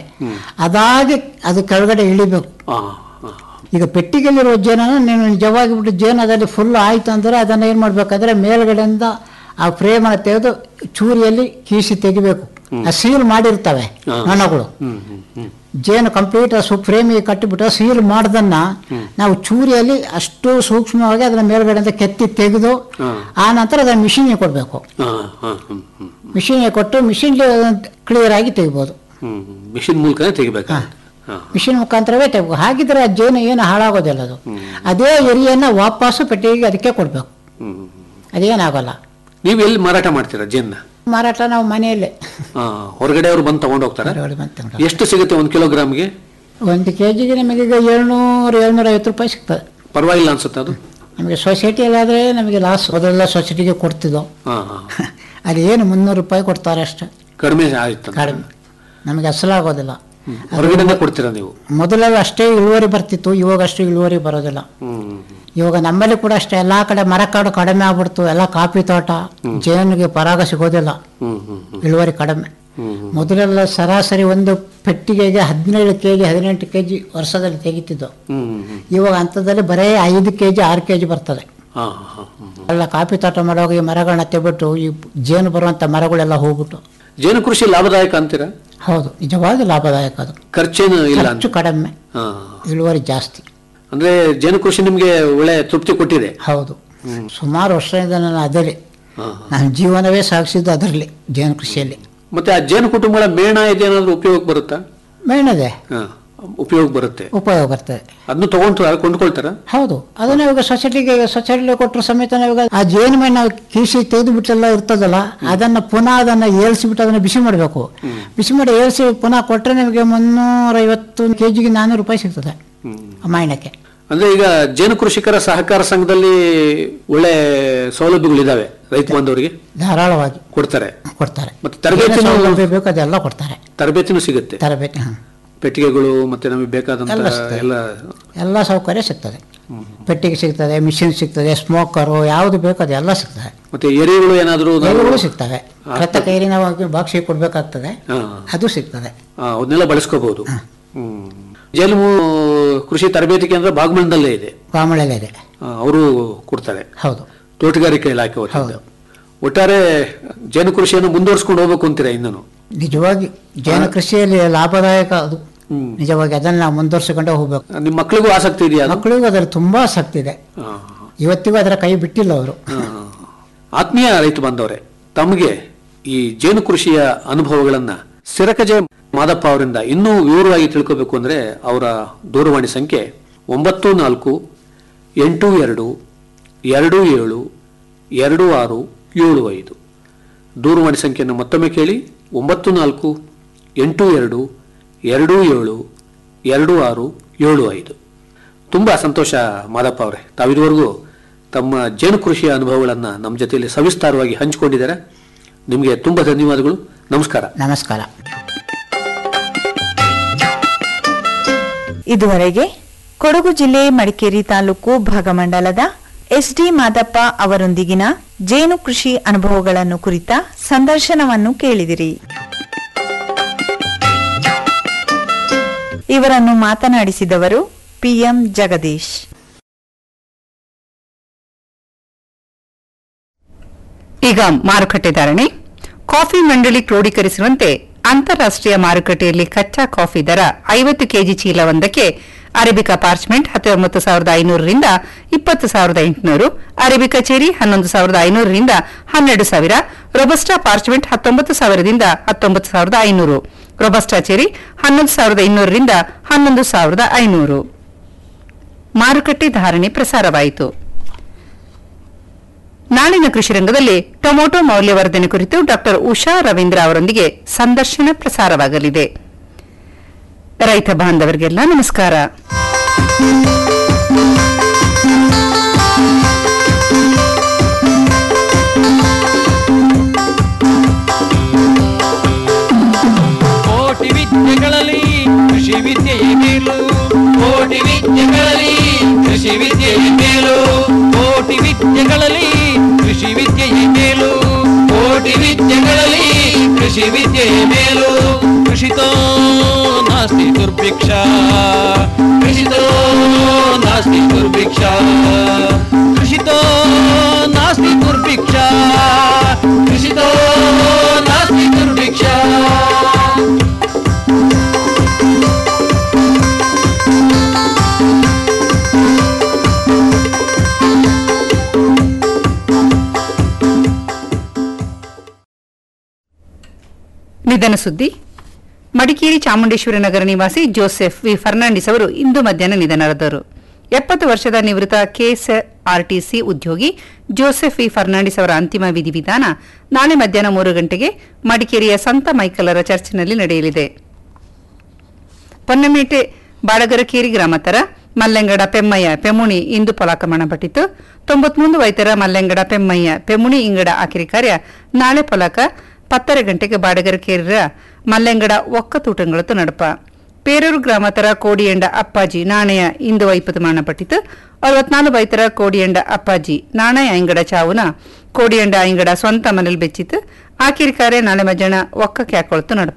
S10: ಅದಾಗಿ ಅದು ಕೆಳಗಡೆ ಇಳಿಬೇಕು
S9: ಹಾ, ಹಾ.
S10: ಈಗ ಪೆಟ್ಟಿಗೆಲ್ಲಿರೋ ಜೇನನ್ನು ನೀನು ನಿಜವಾಗಿ ಬಿಟ್ಟು ಜೇನು ಅದರಲ್ಲಿ ಫುಲ್ ಆಯ್ತು ಅಂದ್ರೆ ಅದನ್ನ ಏನ್ ಮಾಡ್ಬೇಕಾದ್ರೆ ಮೇಲ್ಗಡೆಯಿಂದ ಆ ಫ್ರೇಮನ್ನು ತೆಗೆದು ಚೂರಿಯಲ್ಲಿ ಕೀಸಿ ತೆಗಿಬೇಕು ಆ ಸೀಲ್ ಮಾಡಿರ್ತವೆ
S9: ಹಾ.
S10: ನೊಣಗಳು
S9: ಹ್ಮ್ ಹ್ಮ್ ಹ್ಮ್
S10: ಜೇನು ಕಂಪ್ಲೀಟ್ ಸು ಫ್ರೇಮಿಗೆ ಕಟ್ಟಿಬಿಟ್ಟು ಸೀಲ್ ಮಾಡ್ದನ್ನ ನಾವು ಚೂರಿಯಲ್ಲಿ ಅಷ್ಟು ಸೂಕ್ಷ್ಮವಾಗಿ ಅದನ್ನ ಮೇಲ್ಗಡೆಯಿಂದ ಕೆತ್ತಿ ತೆಗೆದು
S9: ಹಾ.
S10: ಆ ನಂತರ ಅದನ್ನ ಮಿಷಿನ್ಗೆ ಕೊಡಬೇಕು
S9: ಹಾ, ಹಾ, ಹ್ಮ್ ಹ್ಮ್
S10: ಮಿಷಿನ್ಗೆ ಕೊಟ್ಟು ಮಿಷಿನ್ ಕ್ಲಿಯರ್ ಆಗಿ ತೆಗಿಬೋದು
S9: ಹ್ಮ್ ಮಿಷಿನ್ ಮೂಲಕನೇ ತೆಗಿಬೇಕಾ ಹಾ.
S10: ಮಿಷಿನ್ ಮುಖಾಂತರವೇ ತೆಗಬೇಕು ಹಾಗಿದ್ರೆ ಆ ಜೇನು ಏನು ಹಾಳಾಗೋದಿಲ್ಲ ಅದು ಅದೇ ಎರಿಯನ್ನ ವಾಪಸ್ಸು ಪೆಟ್ಟಿಗೆಗೆ ಅದಕ್ಕೆ ಕೊಡಬೇಕು
S9: ಹ್ಮ್
S10: ಅದೇನಾಗಲ್ಲ
S9: ನೀವು ಎಲ್ಲಿ ಮಾರಾಟ ಮಾಡ್ತೀರಾ ಜೇನ್ನ
S10: ಮಾರಾಟ ನಾವು ಮನೆಯಲ್ಲೇ
S9: ಹಾ, ಹೊರಗಡೆ ಅವರು ಬಂದು ತಗೊಂಡು ಹೋಗ್ತಾರ
S10: ಹೊರಗಡೆ ಬಂದು ತಗೊಂಡು
S9: ಎಷ್ಟು ಸಿಗುತ್ತೆ ಒಂದು ಕಿಲೋಗ್ರಾಮ್ಗೆ
S10: ಒಂದು ಕೆ ಜಿಗೆ ನಮಗೆ ಈಗ ಏಳ್ನೂರು ಏಳ್ನೂರ ಐವತ್ತು ರೂಪಾಯಿ ಸಿಗ್ತದೆ
S9: ಪರವಾಗಿಲ್ಲ ಅನ್ಸುತ್ತೆ ಅದು
S10: ನಮಗೆ ಸೊಸೈಟಿಯಲ್ಲಾದರೆ ನಮಗೆ ಲಾಸ್ ಮೊದಲೆಲ್ಲ ಸೊಸೈಟಿಗೆ ಕೊಡ್ತಿದ್ದೋ
S9: ಹಾ ಹಾ
S10: ಅದೇನು ಮುನ್ನೂರು ರೂಪಾಯಿ ಕೊಡ್ತಾರೆ ಅಷ್ಟೇ
S9: ಕಡಿಮೆ ಆಯ್ತು
S10: ಕಡಿಮೆ ನಮಗೆ ಅಸಲಾಗೋದಿಲ್ಲ
S9: ಹೊರಗಡೆಯಿಂದ ಕೊಡ್ತೀರಾ ನೀವು
S10: ಮೊದಲೆಲ್ಲ ಅಷ್ಟೇ ಇಳುವರಿ ಬರ್ತಿತ್ತು ಇವಾಗ ಅಷ್ಟು ಇಳುವರಿ ಬರೋದಿಲ್ಲ
S9: ಹ್ಮ್
S10: ಇವಾಗ ನಮ್ಮಲ್ಲಿ ಕೂಡ ಅಷ್ಟೇ ಎಲ್ಲಾ ಕಡೆ ಮರಕಾಡು ಕಡಿಮೆ ಆಗ್ಬಿಡ್ತು ಎಲ್ಲ ಕಾಫಿ ತೋಟ ಜೇನಿಗೆ ಪರಾಗ ಸಿಗೋದಿಲ್ಲ
S9: ಹ್ಮ್ ಹ್ಮ್ ಹ್ಮ್
S10: ಇಳುವರಿ ಕಡಿಮೆ
S9: ಹ್ಮ್ ಹ್ಮ್
S10: ಮೊದಲೆಲ್ಲ ಸರಾಸರಿ ಒಂದು ಪೆಟ್ಟಿಗೆಗೆ ಹದಿನೇಳು ಕೆ ಜಿ ಹದಿನೆಂಟು ಕೆ ಜಿ ವರ್ಷದಲ್ಲಿ ತೆಗಿತಿದ್ದು
S9: ಹ್ಮ್ ಹ್ಮ್
S10: ಇವಾಗ ಅಂಥದ್ದಲ್ಲಿ ಬರೀ ಐದು ಕೆ ಜಿ ಆರು ಕೆ ಜಿ ಬರ್ತದೆ
S9: ಹಾ ಹಾ ಹ್ಮ್ ಹ್ಮ್.
S10: ಎಲ್ಲ ಕಾಫಿ ತೋಟ ಮಾಡುವಾಗ ಈ ಮರಗಳನ್ನ ತೆಬಿಟ್ಟು ಈ ಜೇನು ಬರುವಂಥ ಮರಗಳೆಲ್ಲ ಹೋಗ್ಬಿಟ್ಟು
S9: ಜೇನು ಕೃಷಿ ಲಾಭದಾಯಕ ಅಂತೀರಾ
S10: ಹೌದು ನಿಜವಾಗಿ ಲಾಭದಾಯಕ ಅದು
S9: ಖರ್ಚೇನು ಇಲ್ಲ ಅಂತ
S10: ಖರ್ಚು ಕಡಿಮೆ
S9: ಹಾ
S10: ಇಳುವರಿ ಜಾಸ್ತಿ
S9: ಅಂದ್ರೆ ಜೇನು ಕೃಷಿ ನಿಮ್ಗೆ ಒಳ್ಳೆ ತೃಪ್ತಿ ಕೊಟ್ಟಿದೆ
S10: ಹೌದು ಸುಮಾರು ವರ್ಷದಿಂದ ನಾನು ಅದರಲ್ಲಿ
S9: ಹಾ.
S10: ನನ್ನ ಜೀವನವೇ ಸಾಗಿಸಿದ್ದು ಅದರಲ್ಲಿ ಜೇನು ಕೃಷಿಯಲ್ಲಿ
S9: ಮತ್ತೆ ಆ ಜೇನು ಕುಟುಂಬಗಳ ಮೇಣ ಇದೇನಾದ್ರೂ ಉಪಯೋಗ ಬರುತ್ತಾ
S10: ಮೇಣದೆ
S9: ಹಾ ಉಪಯೋಗ ಬರುತ್ತೆ
S10: ಉಪಯೋಗ ಬರ್ತದೆ
S9: ಅದನ್ನು ತಗೊಂಡ್ರ ಕೊಂಡ್ಕೊಳ್ತಾರ
S10: ಹೌದು ಅದನ್ನ ಇವಾಗ ಸೊಸೈಟಿಗೆ ಸೊಸೈಟಿಗೆ ಕೊಟ್ಟರು ಸಮೇತ ಇವಾಗ ಆ ಜೇನು ಮೇಣ ನಾವು ಕೀಸಿ ತೆಗೆದು ಬಿಟ್ಟೆಲ್ಲ ಇರ್ತದಲ್ಲ ಅದನ್ನ ಪುನಃ ಅದನ್ನ ಏಳ್ಸಿಬಿಟ್ಟು ಅದನ್ನ ಬಿಸಿ ಮಾಡಬೇಕು ಬಿಸಿ ಮಾಡಿ ಏಳ್ಸಿ ಪುನಃ ಕೊಟ್ಟರೆ ನಿಮಗೆ ಮುನ್ನೂರ ಐವತ್ತು ಕೆ ಜಿಗೆ ನಾನ್ನೂರು ರೂಪಾಯಿ ಸಿಗ್ತದೆ ಆ ಮಾಯಣಕ್ಕೆ
S9: ಅಂದ್ರೆ ಈಗ ಜೇನು ಕೃಷಿಕರ ಸಹಕಾರ ಸಂಘದಲ್ಲಿ ಒಳ್ಳೆ ಸೌಲಭ್ಯಗಳಿದಾವೆ ರೈತ ಬಾಂಧವರಿಗೆ
S10: ಧಾರಾಳವಾಗಿ
S9: ಕೊಡ್ತಾರೆ
S10: ಕೊಡ್ತಾರೆ
S9: ಮತ್ತೆ ತರಬೇತಿನೂ
S10: ಏನೇ ಸೌಲಭ್ಯ ಬೇಕು ಅದೆಲ್ಲ ಕೊಡ್ತಾರೆ
S9: ತರಬೇತಿನೂ ಸಿಗುತ್ತೆ
S10: ತರಬೇತಿ ಹ.
S9: ಪೆಟ್ಟಿಗೆಗಳು ಮತ್ತೆ ನಮಗೆ ಬೇಕಾದಂತ
S10: ಎಲ್ಲ ಸಿಗ್ತದೆ.
S9: ಎಲ್ಲ
S10: ಎಲ್ಲ ಸೌಕರ್ಯ ಸಿಗ್ತದೆ ಪೆಟ್ಟಿಗೆ ಸಿಗ್ತದೆ ಮಿಷಿನ್ ಸಿಗ್ತದೆ ಸ್ಮೋಕರು ಯಾವುದು ಬೇಕು ಅದೆಲ್ಲ ಸಿಗ್ತದೆ
S9: ಮತ್ತೆ ಎರೆಗಳು ಏನಾದ್ರು ನಾವು-
S10: ಎಲೆಗಳು ಸಿಗ್ತವೆ ಕೃತಕ ಏರಿ ನಾವು ಬಾಕ್ಸಿಗೆ ಕೊಡ್ಬೇಕಾಗ್ತದೆ
S9: ಹಾ.
S10: ಅದು ಸಿಗ್ತದೆ
S9: ಆ, ಅವನ್ನೆಲ್ಲ ಬಳಸ್ಕೋಬಹುದು ಹ್ಮ್ ಜೇನು ಕೃಷಿ ತರಬೇತಿ ಕೇಂದ್ರ ಭಾಗಮಂಡಲದಲ್ಲೇ ಇದೆ
S10: ಕಾಮಳೆಲೆ ಇದೆ
S9: ಅವರು ಕೊಡ್ತಾರೆ
S10: ಹೌದು
S9: ತೋಟಗಾರಿಕೆ ಇಲಾಖೆ ವತಿಯಿಂದ ಒಟ್ಟಾರೆ ಜೇನು ಕೃಷಿಯನ್ನು ಮುಂದುವರಿಸ್ಕೊಂಡು ಹೋಗ್ಬೇಕು ಅಂತೀರಾ ಇನ್ನೂ
S10: ನಿಜವಾಗಿ ಜೇನು ಕೃಷಿಯಲ್ಲಿ ಲಾಭದಾಯಕ ಅದು ನಿಜವಾಗಿ ಅದನ್ನು ನಾವು ಮುಂದುವರ್ಸಿಕೊಂಡೇ ಹೋಗ್ಬೇಕು
S9: ನಿಮ್ಮ ಮಕ್ಕಳಿಗೂ ಆಸಕ್ತಿ ಇದೆಯಾ ಅದು?
S10: ಮಕ್ಕಳಿಗೂ ಅದರಲ್ಲಿ ತುಂಬಾ ಆಸಕ್ತಿ ಇದೆ
S9: ಹಾ.
S10: ಇವತ್ತಿಗೂ ಅದರ ಕೈ ಬಿಟ್ಟಿಲ್ಲ ಅವರು
S9: ಹಾ. ಆತ್ಮೀಯ ರೈತ ಬಾಂಧವರೇ ತಮಗೆ ಈ ಜೇನು ಕೃಷಿಯ ಅನುಭವಗಳನ್ನ ಸಿರಕಜೆ ಮಾದಪ್ಪ ಅವರಿಂದ ಇನ್ನೂ ವಿವರವಾಗಿ ತಿಳ್ಕೋಬೇಕು ಅಂದ್ರೆ ಅವರ ದೂರವಾಣಿ ಸಂಖ್ಯೆ ಒಂಬತ್ತು ನಾಲ್ಕು ಎಂಟು ಎರಡು ಎರಡು ಏಳು ಎರಡು ಆರು ಏಳು ಐದು ದೂರವಾಣಿ ಸಂಖ್ಯೆಯನ್ನು ಮತ್ತೊಮ್ಮೆ ಕೇಳಿ ಒಂಬತ್ತು ನಾಲ್ಕು ಎಂಟು ಎರಡು ಎರಡು ಏಳು ಎರಡು ಆರು ಏಳು ಐದು ತುಂಬ ಸಂತೋಷ ಮಾದಪ್ಪ ಅವರೇ ತಾವಿದುವರೆಗೂ ತಮ್ಮ ಜೇನು ಕೃಷಿಯ ಅನುಭವಗಳನ್ನು ನಮ್ಮ ಜೊತೆಯಲ್ಲಿ ಸವಿಸ್ತಾರವಾಗಿ ಹಂಚಿಕೊಂಡಿದ್ದಾರೆ ನಿಮಗೆ ತುಂಬ ಧನ್ಯವಾದಗಳು ನಮಸ್ಕಾರ
S10: ನಮಸ್ಕಾರ
S8: ಇದುವರೆಗೆ ಕೊಡಗು ಜಿಲ್ಲೆ ಮಡಿಕೇರಿ ತಾಲೂಕು ಭಾಗಮಂಡಲದ ಎಸ್ಡಿ ಮಾದಪ್ಪ ಅವರೊಂದಿಗಿನ ಜೇನು ಕೃಷಿ ಅನುಭವಗಳನ್ನು ಕುರಿತ ಸಂದರ್ಶನವನ್ನು ಕೇಳಿದಿರಿ ಇವರನ್ನು ಮಾತನಾಡಿಸಿದವರು ಪಿಎಂ ಜಗದೀಶ್
S1: ಈಗ ಮಾರುಕಟ್ಟೆ ಧಾರಣೆ ಕಾಫಿ ಮಂಡಳಿ ಕ್ರೋಢೀಕರಿಸಿರುವಂತೆ ಅಂತಾರಾಷ್ಟ್ರೀಯ ಮಾರುಕಟ್ಟೆಯಲ್ಲಿ ಕಚ್ಚಾ ಕಾಫಿ ದರ ಐವತ್ತು ಕೆಜಿ ಚೀಲವೊಂದಕ್ಕೆ ಅರೇಬಿಕಾ ಪಾರ್ಚ್ಮೆಂಟ್ ಹತ್ತೊಂಬತ್ತು ಸಾವಿರದ ಐನೂರರಿಂದ ಇಪ್ಪತ್ತು ಸಾವಿರದ ಎಂಟುನೂರು ಅರೇಬಿಕಾ ಚೆರಿ ಹನ್ನೊಂದು ಸಾವಿರದ ಐನೂರರಿಂದ ಹನ್ನೆರಡು ಸಾವಿರ ರೊಬಸ್ಟಾ ಪಾರ್ಚ್ಮೆಂಟ್ ಹತ್ತೊಂಬತ್ತು ಸಾವಿರದಿಂದ ಹತ್ತೊಂಬತ್ತು ಸಾವಿರದ ಐನೂರು ರೊಬಸ್ಟಾ ಚೆರಿ ಹನ್ನೊಂದು ಸಾವಿರದ ಇನ್ನೂರರಿಂದ ಹನ್ನೊಂದು ಸಾವಿರದ ಐನೂರು ಮಾರುಕಟ್ಟೆ ಧಾರಣೆ ಪ್ರಸಾರವಾಯಿತು ನಾಳಿನ ಕೃಷಿ ರಂಗದಲ್ಲಿ ಟೊಮೊಟೊ ಮೌಲ್ಯವರ್ಧನೆ ಕುರಿತು ಡಾಕ್ಟರ್ ಉಷಾ ರವೀಂದ್ರ ಅವರೊಂದಿಗೆ ಸಂದರ್ಶನ ಪ್ರಸಾರವಾಗಲಿದೆ ರೈತ ಬಾಂಧವರಿಗೆಲ್ಲ ನಮಸ್ಕಾರ
S2: ಕೋಟಿ ವಿದ್ಯೆಗಳಲ್ಲಿ ಕೃಷಿ ವಿದ್ಯೆಯೇ ಮೇಲು ಕೋಟಿ ವಿದ್ಯೆಗಳಲ್ಲಿ ಕೃಷಿ ವಿದ್ಯೆಯೇ ಮೇಲು ಕೋಟಿ ವಿದ್ಯೆಗಳಲ್ಲಿ ಕೃಷಿ ವಿದ್ಯೆಯೇ ಮೇಲು ಕೋಟಿ ವಿದ್ಯೆಗಳಲ್ಲಿ ಕೃಷಿ ವಿದ್ಯೆಯೇ ಮೇಲು ಕೃಷಿತೋ ನಾಸ್ತಿ ದುರ್ಭಿಕ್ಷ ಕೃಷಿತೋ ನಾಸ್ತಿ ದುರ್ಭಿಕ್ಷ ಕೃಷಿತೋ ನಾಸ್ತಿ ದುರ್ಭಿಕ್ಷ ಕೃಷಿತೋ ನಾಸ್ತಿ ದುರ್ಭಿಕ್ಷ
S1: ನಿಧನ ಸುದ್ದಿ ಮಡಿಕೇರಿ ಚಾಮುಂಡೇಶ್ವರಿ ನಗರ ನಿವಾಸಿ ಜೋಸೆಫ್ ವಿ ಫರ್ನಾಂಡಿಸ್ ಅವರು ಇಂದು ಮಧ್ಯಾಹ್ನ ನಿಧನರಾದರು ಎಪ್ಪತ್ತು ವರ್ಷದ ನಿವೃತ್ತ ಕೆಎಸ್ಆರ್ಟಿಸಿ ಉದ್ಯೋಗಿ ಜೋಸೆಫ್ ವಿ ಫರ್ನಾಂಡಿಸ್ ಅವರ ಅಂತಿಮ ವಿಧಿವಿಧಾನ ನಾಳೆ ಮಧ್ಯಾಹ್ನ ಮೂರು ಗಂಟೆಗೆ ಮಡಿಕೇರಿಯ ಸಂತ ಮೈಕಲರ ಚರ್ಚ್ನಲ್ಲಿ ನಡೆಯಲಿದೆ ಪೊನ್ನಮೇಟೆ ಬಾಡಗರಕೇರಿ ಗ್ರಾಮತರ ಮಲ್ಲೆಂಗಡ ಪೆಮ್ಮಯ್ಯ ಪೆಮುಣಿ ಇಂದು ಪೊಲಾಕ ಮಣಪಟ್ಟಿತು ತೊಂಬತ್ಮೂರು ವೈತರ ಮಲ್ಲೆಂಗಡ ಪೆಮ್ಮಯ್ಯ ಪೆಮುಣಿ ಇಂಗಡ ಆಕಿರಿ ಕಾರ್ಯ ನಾಳೆ ಪೊಲಾಕ ಪತ್ತರ ಗಂಟೆಗೆ ಬಾಡಗರಕೇರಿರ ಮಲ್ಲೆಂಗಡ ಒಕ್ಕತೂಟಂಗಳತ್ತು ನಡಪ ಪೇರೂರು ಗ್ರಾಮತರ ಕೋಡಿಯಂಡ ಅಪ್ಪಾಜಿ ನಾಣಯ ಇಂದು ವೈಪತು ಮರಣಪಟ್ಟಿತು ಅರವತ್ನಾಲ್ಕು ವೈತರ ಕೋಡಿಯಂಡ ಅಪ್ಪಾಜಿ ನಾಣಯ ಐಂಗಡ ಚಾವುನ ಕೋಡಿಯಂಡ ಐಂಗಡ ಸ್ವಂತ ಮನೇಲಿ ಬೆಚ್ಚಿತು ಆಕಿರಿ ಕಾರ್ಯ ನಾಳೆ ಮಧ್ಯಾಹ್ನ ಒಕ್ಕ ಕ್ಯಾಕೊಳ್ತು ನಡಪ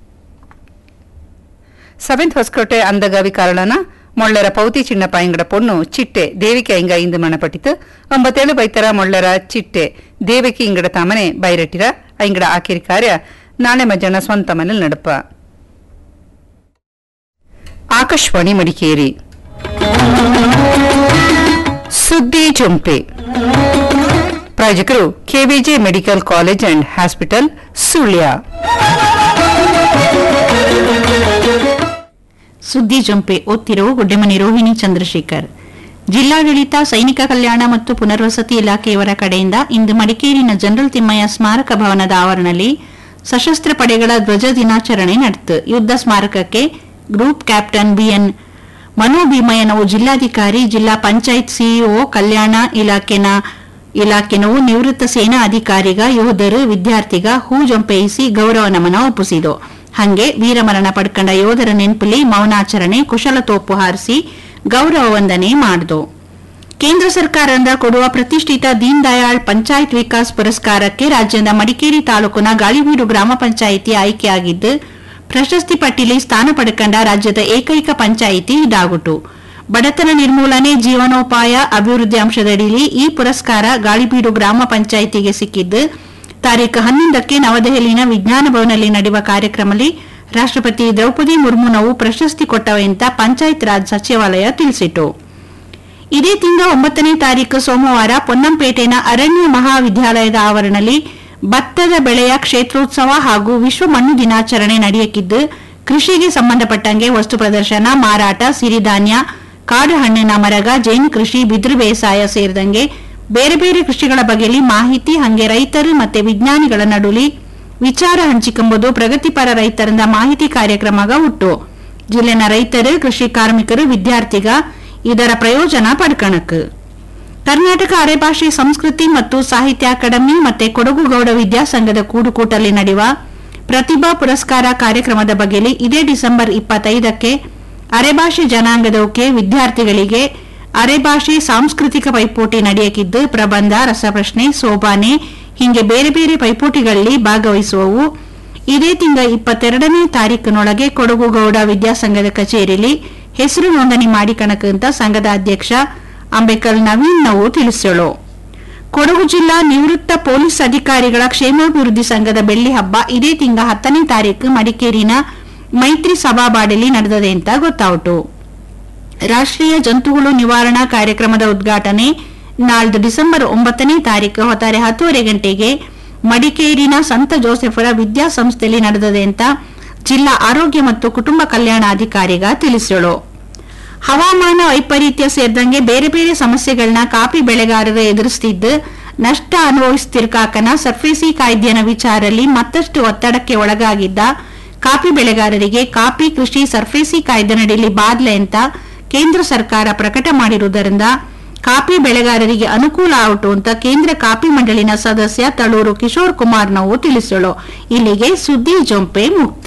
S1: ಸೆವೆಂತ್ ಹೊಸಕೋಟೆ ಅಂದಗಾವಿ ಕಾರಳನ ಮೊಳ್ಳೆರ ಪೌತಿ ಚಿನ್ನಪ್ಪ ಇಂಗಡ ಪೊಣ್ಣು ಚಿಟ್ಟೆ ದೇವಿಕೆ ಐಂಗ ಇಂದು ಮಣಪಟ್ಟಿತು ಒಂಬತ್ತೇಳು ಬೈತರ ಮೊಳ್ಳೆರ ಚಿಟ್ಟೆ ದೇವಿಕೆ ಇಂಗಡ ತಾಮನೆ ಬೈರಟ್ಟಿರ ಐಂಗಡ ಆಕಿರಿ ಕಾರ್ಯ ನಾಳೆ ಮಧ್ಯಾಹ್ನ ಸ್ವಂತ ಮನೇಲಿ ನಡಪ ಆಕಾಶವಾಣಿ ಮಡಿಕೇರಿ ಸುದ್ದಿ ಜೊಂಪೆ ಪ್ರಾಯೋಜಕರು KVG medical college and hospital Sullia
S11: ಸುದ್ದಿ ಜಂಪೆ ಓದ್ತಿರೋ ಗುಡ್ಡೆಮನಿ ರೋಹಿಣಿ ಚಂದ್ರಶೇಖರ್ ಜಿಲ್ಲಾಡಳಿತ ಸೈನಿಕ ಕಲ್ಯಾಣ ಮತ್ತು ಪುನರ್ವಸತಿ ಇಲಾಖೆಯವರ ಕಡೆಯಿಂದ ಇಂದು ಮಡಿಕೇರಿನ ಜನರಲ್ ತಿಮ್ಮಯ್ಯ ಸ್ಮಾರಕ ಭವನದ ಆವರಣದಲ್ಲಿ ಸಶಸ್ತ್ರ ಪಡೆಗಳ ಧ್ವಜ ದಿನಾಚರಣೆ ನಡೆಯಿತು ಯುದ್ಧ ಸ್ಮಾರಕಕ್ಕೆ ಗ್ರೂಪ್ ಕ್ಯಾಪ್ಟನ್ ಬಿಎನ್ ಮನು ಭೀಮಯ್ಯನವು ಜಿಲ್ಲಾಧಿಕಾರಿ ಜಿಲ್ಲಾ ಪಂಚಾಯತ್ ಸಿಇಒ ಕಲ್ಯಾಣ ಇಲಾಖೆನ ಇಲಾಖೆನವು ನಿವೃತ್ತ ಸೇನಾ ಅಧಿಕಾರಿಗ ಯೋಧರು ವಿದ್ಯಾರ್ಥಿಗ ಹೂ ಜಂಪೇಯಿಸಿ ಗೌರವ ನಮನ ಒಪ್ಪಿಸಿದು ಹಂಗೆ ವೀರಮರಣ ಪಡ್ಕೊಂಡ ಯೋಧರ ನೆನಪಲ್ಲಿ ಮೌನಾಚರಣೆ ಕುಶಲ ತೋಪು ಹಾರಿಸಿ ಗೌರವ ವಂದನೆ ಮಾಡಿದು ಕೇಂದ್ರ ಸರ್ಕಾರದಿಂದ ಕೊಡುವ ಪ್ರತಿಷ್ಠಿತ ದೀನ್ ದಯಾಳ್ ಪಂಚಾಯತ್ ವಿಕಾಸ್ ಪುರಸ್ಕಾರಕ್ಕೆ ರಾಜ್ಯದ ಮಡಿಕೇರಿ ತಾಲೂಕಿನ ಗಾಳಿಬೀಡು ಗ್ರಾಮ ಪಂಚಾಯಿತಿ ಆಯ್ಕೆಯಾಗಿದ್ದು ಪ್ರಶಸ್ತಿ ಪಟ್ಟಿಲಿ ಸ್ಥಾನ ಪಡ್ಕೊಂಡ ರಾಜ್ಯದ ಏಕೈಕ ಪಂಚಾಯಿತಿ ಇದಾಗುಟ್ಟು ಬಡತನ ನಿರ್ಮೂಲನೆ ಜೀವನೋಪಾಯ ಅಭಿವೃದ್ಧಿ ಅಂಶದಡಿಲಿ ಈ ಪುರಸ್ಕಾರ ಗಾಳಿಬೀಡು ಗ್ರಾಮ ಪಂಚಾಯಿತಿಗೆ ಸಿಕ್ಕಿದ್ದು ತಾರೀಖು ಹನ್ನೊಂದಕ್ಕೆ ನವದೆಹಲಿನ ವಿಜ್ಞಾನ ಭವನದಲ್ಲಿ ನಡೆಯುವ ಕಾರ್ಯಕ್ರಮದಲ್ಲಿ ರಾಷ್ಟ್ರಪತಿ ದ್ರೌಪದಿ ಮುರ್ಮುನವು ಪ್ರಶಸ್ತಿ ಕೊಟ್ಟವೆ ಅಂತ ಪಂಚಾಯತ್ ರಾಜ್ ಸಚಿವಾಲಯ ತಿಳಿಸಿತು ಇದೇ ತಿಂಗಳ ಒಂಬತ್ತನೇ ತಾರೀಕು ಸೋಮವಾರ ಪೊನ್ನಂಪೇಟೆನ ಅರಣ್ಯ ಮಹಾವಿದ್ಯಾಲಯದ ಆವರಣದಲ್ಲಿ ಭತ್ತದ ಬೆಳೆಯ ಕ್ಷೇತ್ರೋತ್ಸವ ಹಾಗೂ ವಿಶ್ವ ಮಣ್ಣು ದಿನಾಚರಣೆ ನಡೆಯಕ್ಕಿದ್ದು ಕೃಷಿಗೆ ಸಂಬಂಧಪಟ್ಟಂಗೆ ವಸ್ತು ಪ್ರದರ್ಶನ ಮಾರಾಟ ಸಿರಿಧಾನ್ಯ ಕಾಡು ಹಣ್ಣಿನ ಮರಗ ಜೇನು ಕೃಷಿ ಬಿದಿರು ಬೇಸಾಯ ಸೇರಿದಂಗೆ ಬೇರೆ ಬೇರೆ ಕೃಷಿಗಳ ಬಗೆಯಲ್ಲಿ ಮಾಹಿತಿ ಹಂಗೆ ರೈತರು ಮತ್ತೆ ವಿಜ್ಞಾನಿಗಳ ನಡುಲಿ ವಿಚಾರ ಹಂಚಿಕೊಂಬುದು ಪ್ರಗತಿಪರ ರೈತರಿಂದ ಮಾಹಿತಿ ಕಾರ್ಯಕ್ರಮಗ ಹುಟ್ಟು ಜಿಲ್ಲೆನ ರೈತರು ಕೃಷಿ ಕಾರ್ಮಿಕರು ವಿದ್ಯಾರ್ಥಿಗ ಇದರ ಪ್ರಯೋಜನ ಪಡ್ಕಣಕ್ ಕರ್ನಾಟಕ ಅರೆಭಾಷೆ ಸಂಸ್ಕೃತಿ ಮತ್ತು ಸಾಹಿತ್ಯ ಅಕಾಡೆಮಿ ಮತ್ತೆ ಕೊಡಗು ಗೌಡ ವಿದ್ಯಾಸಂಘದ ಕೂಡುಕೂಟಲ್ಲಿ ನಡೆಯುವ ಪ್ರತಿಭಾ ಪುರಸ್ಕಾರ ಕಾರ್ಯಕ್ರಮದ ಬಗೆಯಲ್ಲಿ ಇದೇ ಡಿಸೆಂಬರ್ ಇಪ್ಪತ್ತೈದಕ್ಕೆ ಅರೆಭಾಷೆ ಜನಾಂಗದವಕ್ಕೆ ವಿದ್ಯಾರ್ಥಿಗಳಿಗೆ ಅರೆಭಾಷೆ ಸಾಂಸ್ಕೃತಿಕ ಪೈಪೋಟಿ ನಡೆಯಕ್ಕಿದ್ದು ಪ್ರಬಂಧ ರಸಪ್ರಶ್ನೆ ಸೋಬಾನೆ ಹೀಗೆ ಬೇರೆ ಬೇರೆ ಪೈಪೋಟಿಗಳಲ್ಲಿ ಭಾಗವಹಿಸುವವು ಇದೇ ತಿಂಗಳ ಇಪ್ಪತ್ತೆರಡನೇ ತಾರೀಕಿನೊಳಗೆ ಕೊಡಗು ಗೌಡ ವಿದ್ಯಾಸಂಘದ ಕಚೇರಿಯಲ್ಲಿ ಹೆಸರು ನೋಂದಣಿ ಮಾಡಿಕಣಕಂತ ಸಂಘದ ಅಧ್ಯಕ್ಷ ಅಂಬೇಕಲ್ ನವೀನ್ ನಾವು ತಿಳಿಸಳು ಕೊಡಗು ಜಿಲ್ಲಾ ನಿವೃತ್ತ ಪೊಲೀಸ್ ಅಧಿಕಾರಿಗಳ ಕ್ಷೇಮಾಭಿವೃದ್ಧಿ ಸಂಘದ ಬೆಳ್ಳಿ ಹಬ್ಬ ಇದೇ ತಿಂಗಳ ಹತ್ತನೇ ತಾರೀಕು ಮಡಿಕೇರಿನ ಮೈತ್ರಿ ಸಭಾಬಾಡಲಿ ನಡೆದದೆ ಅಂತ ಗೊತ್ತಾಯಿತು ರಾಷ್ಟ್ರೀಯ ಜಂತುಹುಳು ನಿವಾರಣಾ ಕಾರ್ಯಕ್ರಮದ ಉದ್ಘಾಟನೆ ನಾಳ್ದು ಡಿಸೆಂಬರ್ ಒಂಬತ್ತನೇ ತಾರೀಕು ಹೊತ್ತಾರೆ ಹತ್ತುವರೆ ಗಂಟೆಗೆ ಮಡಿಕೇರಿನ ಸಂತ ಜೋಸೆಫರ ವಿದ್ಯಾಸಂಸ್ಥೆಯಲ್ಲಿ ನಡೆದಿದೆ ಅಂತ ಜಿಲ್ಲಾ ಆರೋಗ್ಯ ಮತ್ತು ಕುಟುಂಬ ಕಲ್ಯಾಣಾಧಿಕಾರಿಗ ತಿಳಿಸೋಳು ಹವಾಮಾನ ವೈಪರೀತ್ಯ ಸೇರಿದಂಗೆ ಬೇರೆ ಬೇರೆ ಸಮಸ್ಯೆಗಳನ್ನ ಕಾಫಿ ಬೆಳೆಗಾರರು ಎದುರಿಸುತ್ತಿದ್ದು ನಷ್ಟ ಅನುಭವಿಸುತ್ತಿರ್ಕಾಕನ ಸರ್ಫೇಸಿ ಕಾಯ್ದೆಯ ವಿಚಾರಲ್ಲಿ ಮತ್ತಷ್ಟು ಒತ್ತಡಕ್ಕೆ ಒಳಗಾಗಿದ್ದ ಕಾಫಿ ಬೆಳೆಗಾರರಿಗೆ ಕಾಫಿ ಕೃಷಿ ಸರ್ಫೇಸಿ ಕಾಯ್ದೆನಡಿಯಲ್ಲಿ ಬಾದ್ಲೆ ಅಂತ ಕೇಂದ್ರ ಸರ್ಕಾರ ಪ್ರಕಟ ಮಾಡಿರುವುದರಿಂದ ಕಾಫಿ ಬೆಳೆಗಾರರಿಗೆ ಅನುಕೂಲ ಆಯಿತು ಅಂತ ಕೇಂದ್ರ ಕಾಫಿ ಮಂಡಳಿನ ಸದಸ್ಯ ತಳೂರು ಕಿಶೋರ್ ಕುಮಾರ್ ನಾವು ತಿಳಿಸೋಳು ಇಲ್ಲಿಗೆ ಸುದ್ದಿ ಜೊಂಪೆ ಮುಕ್ತ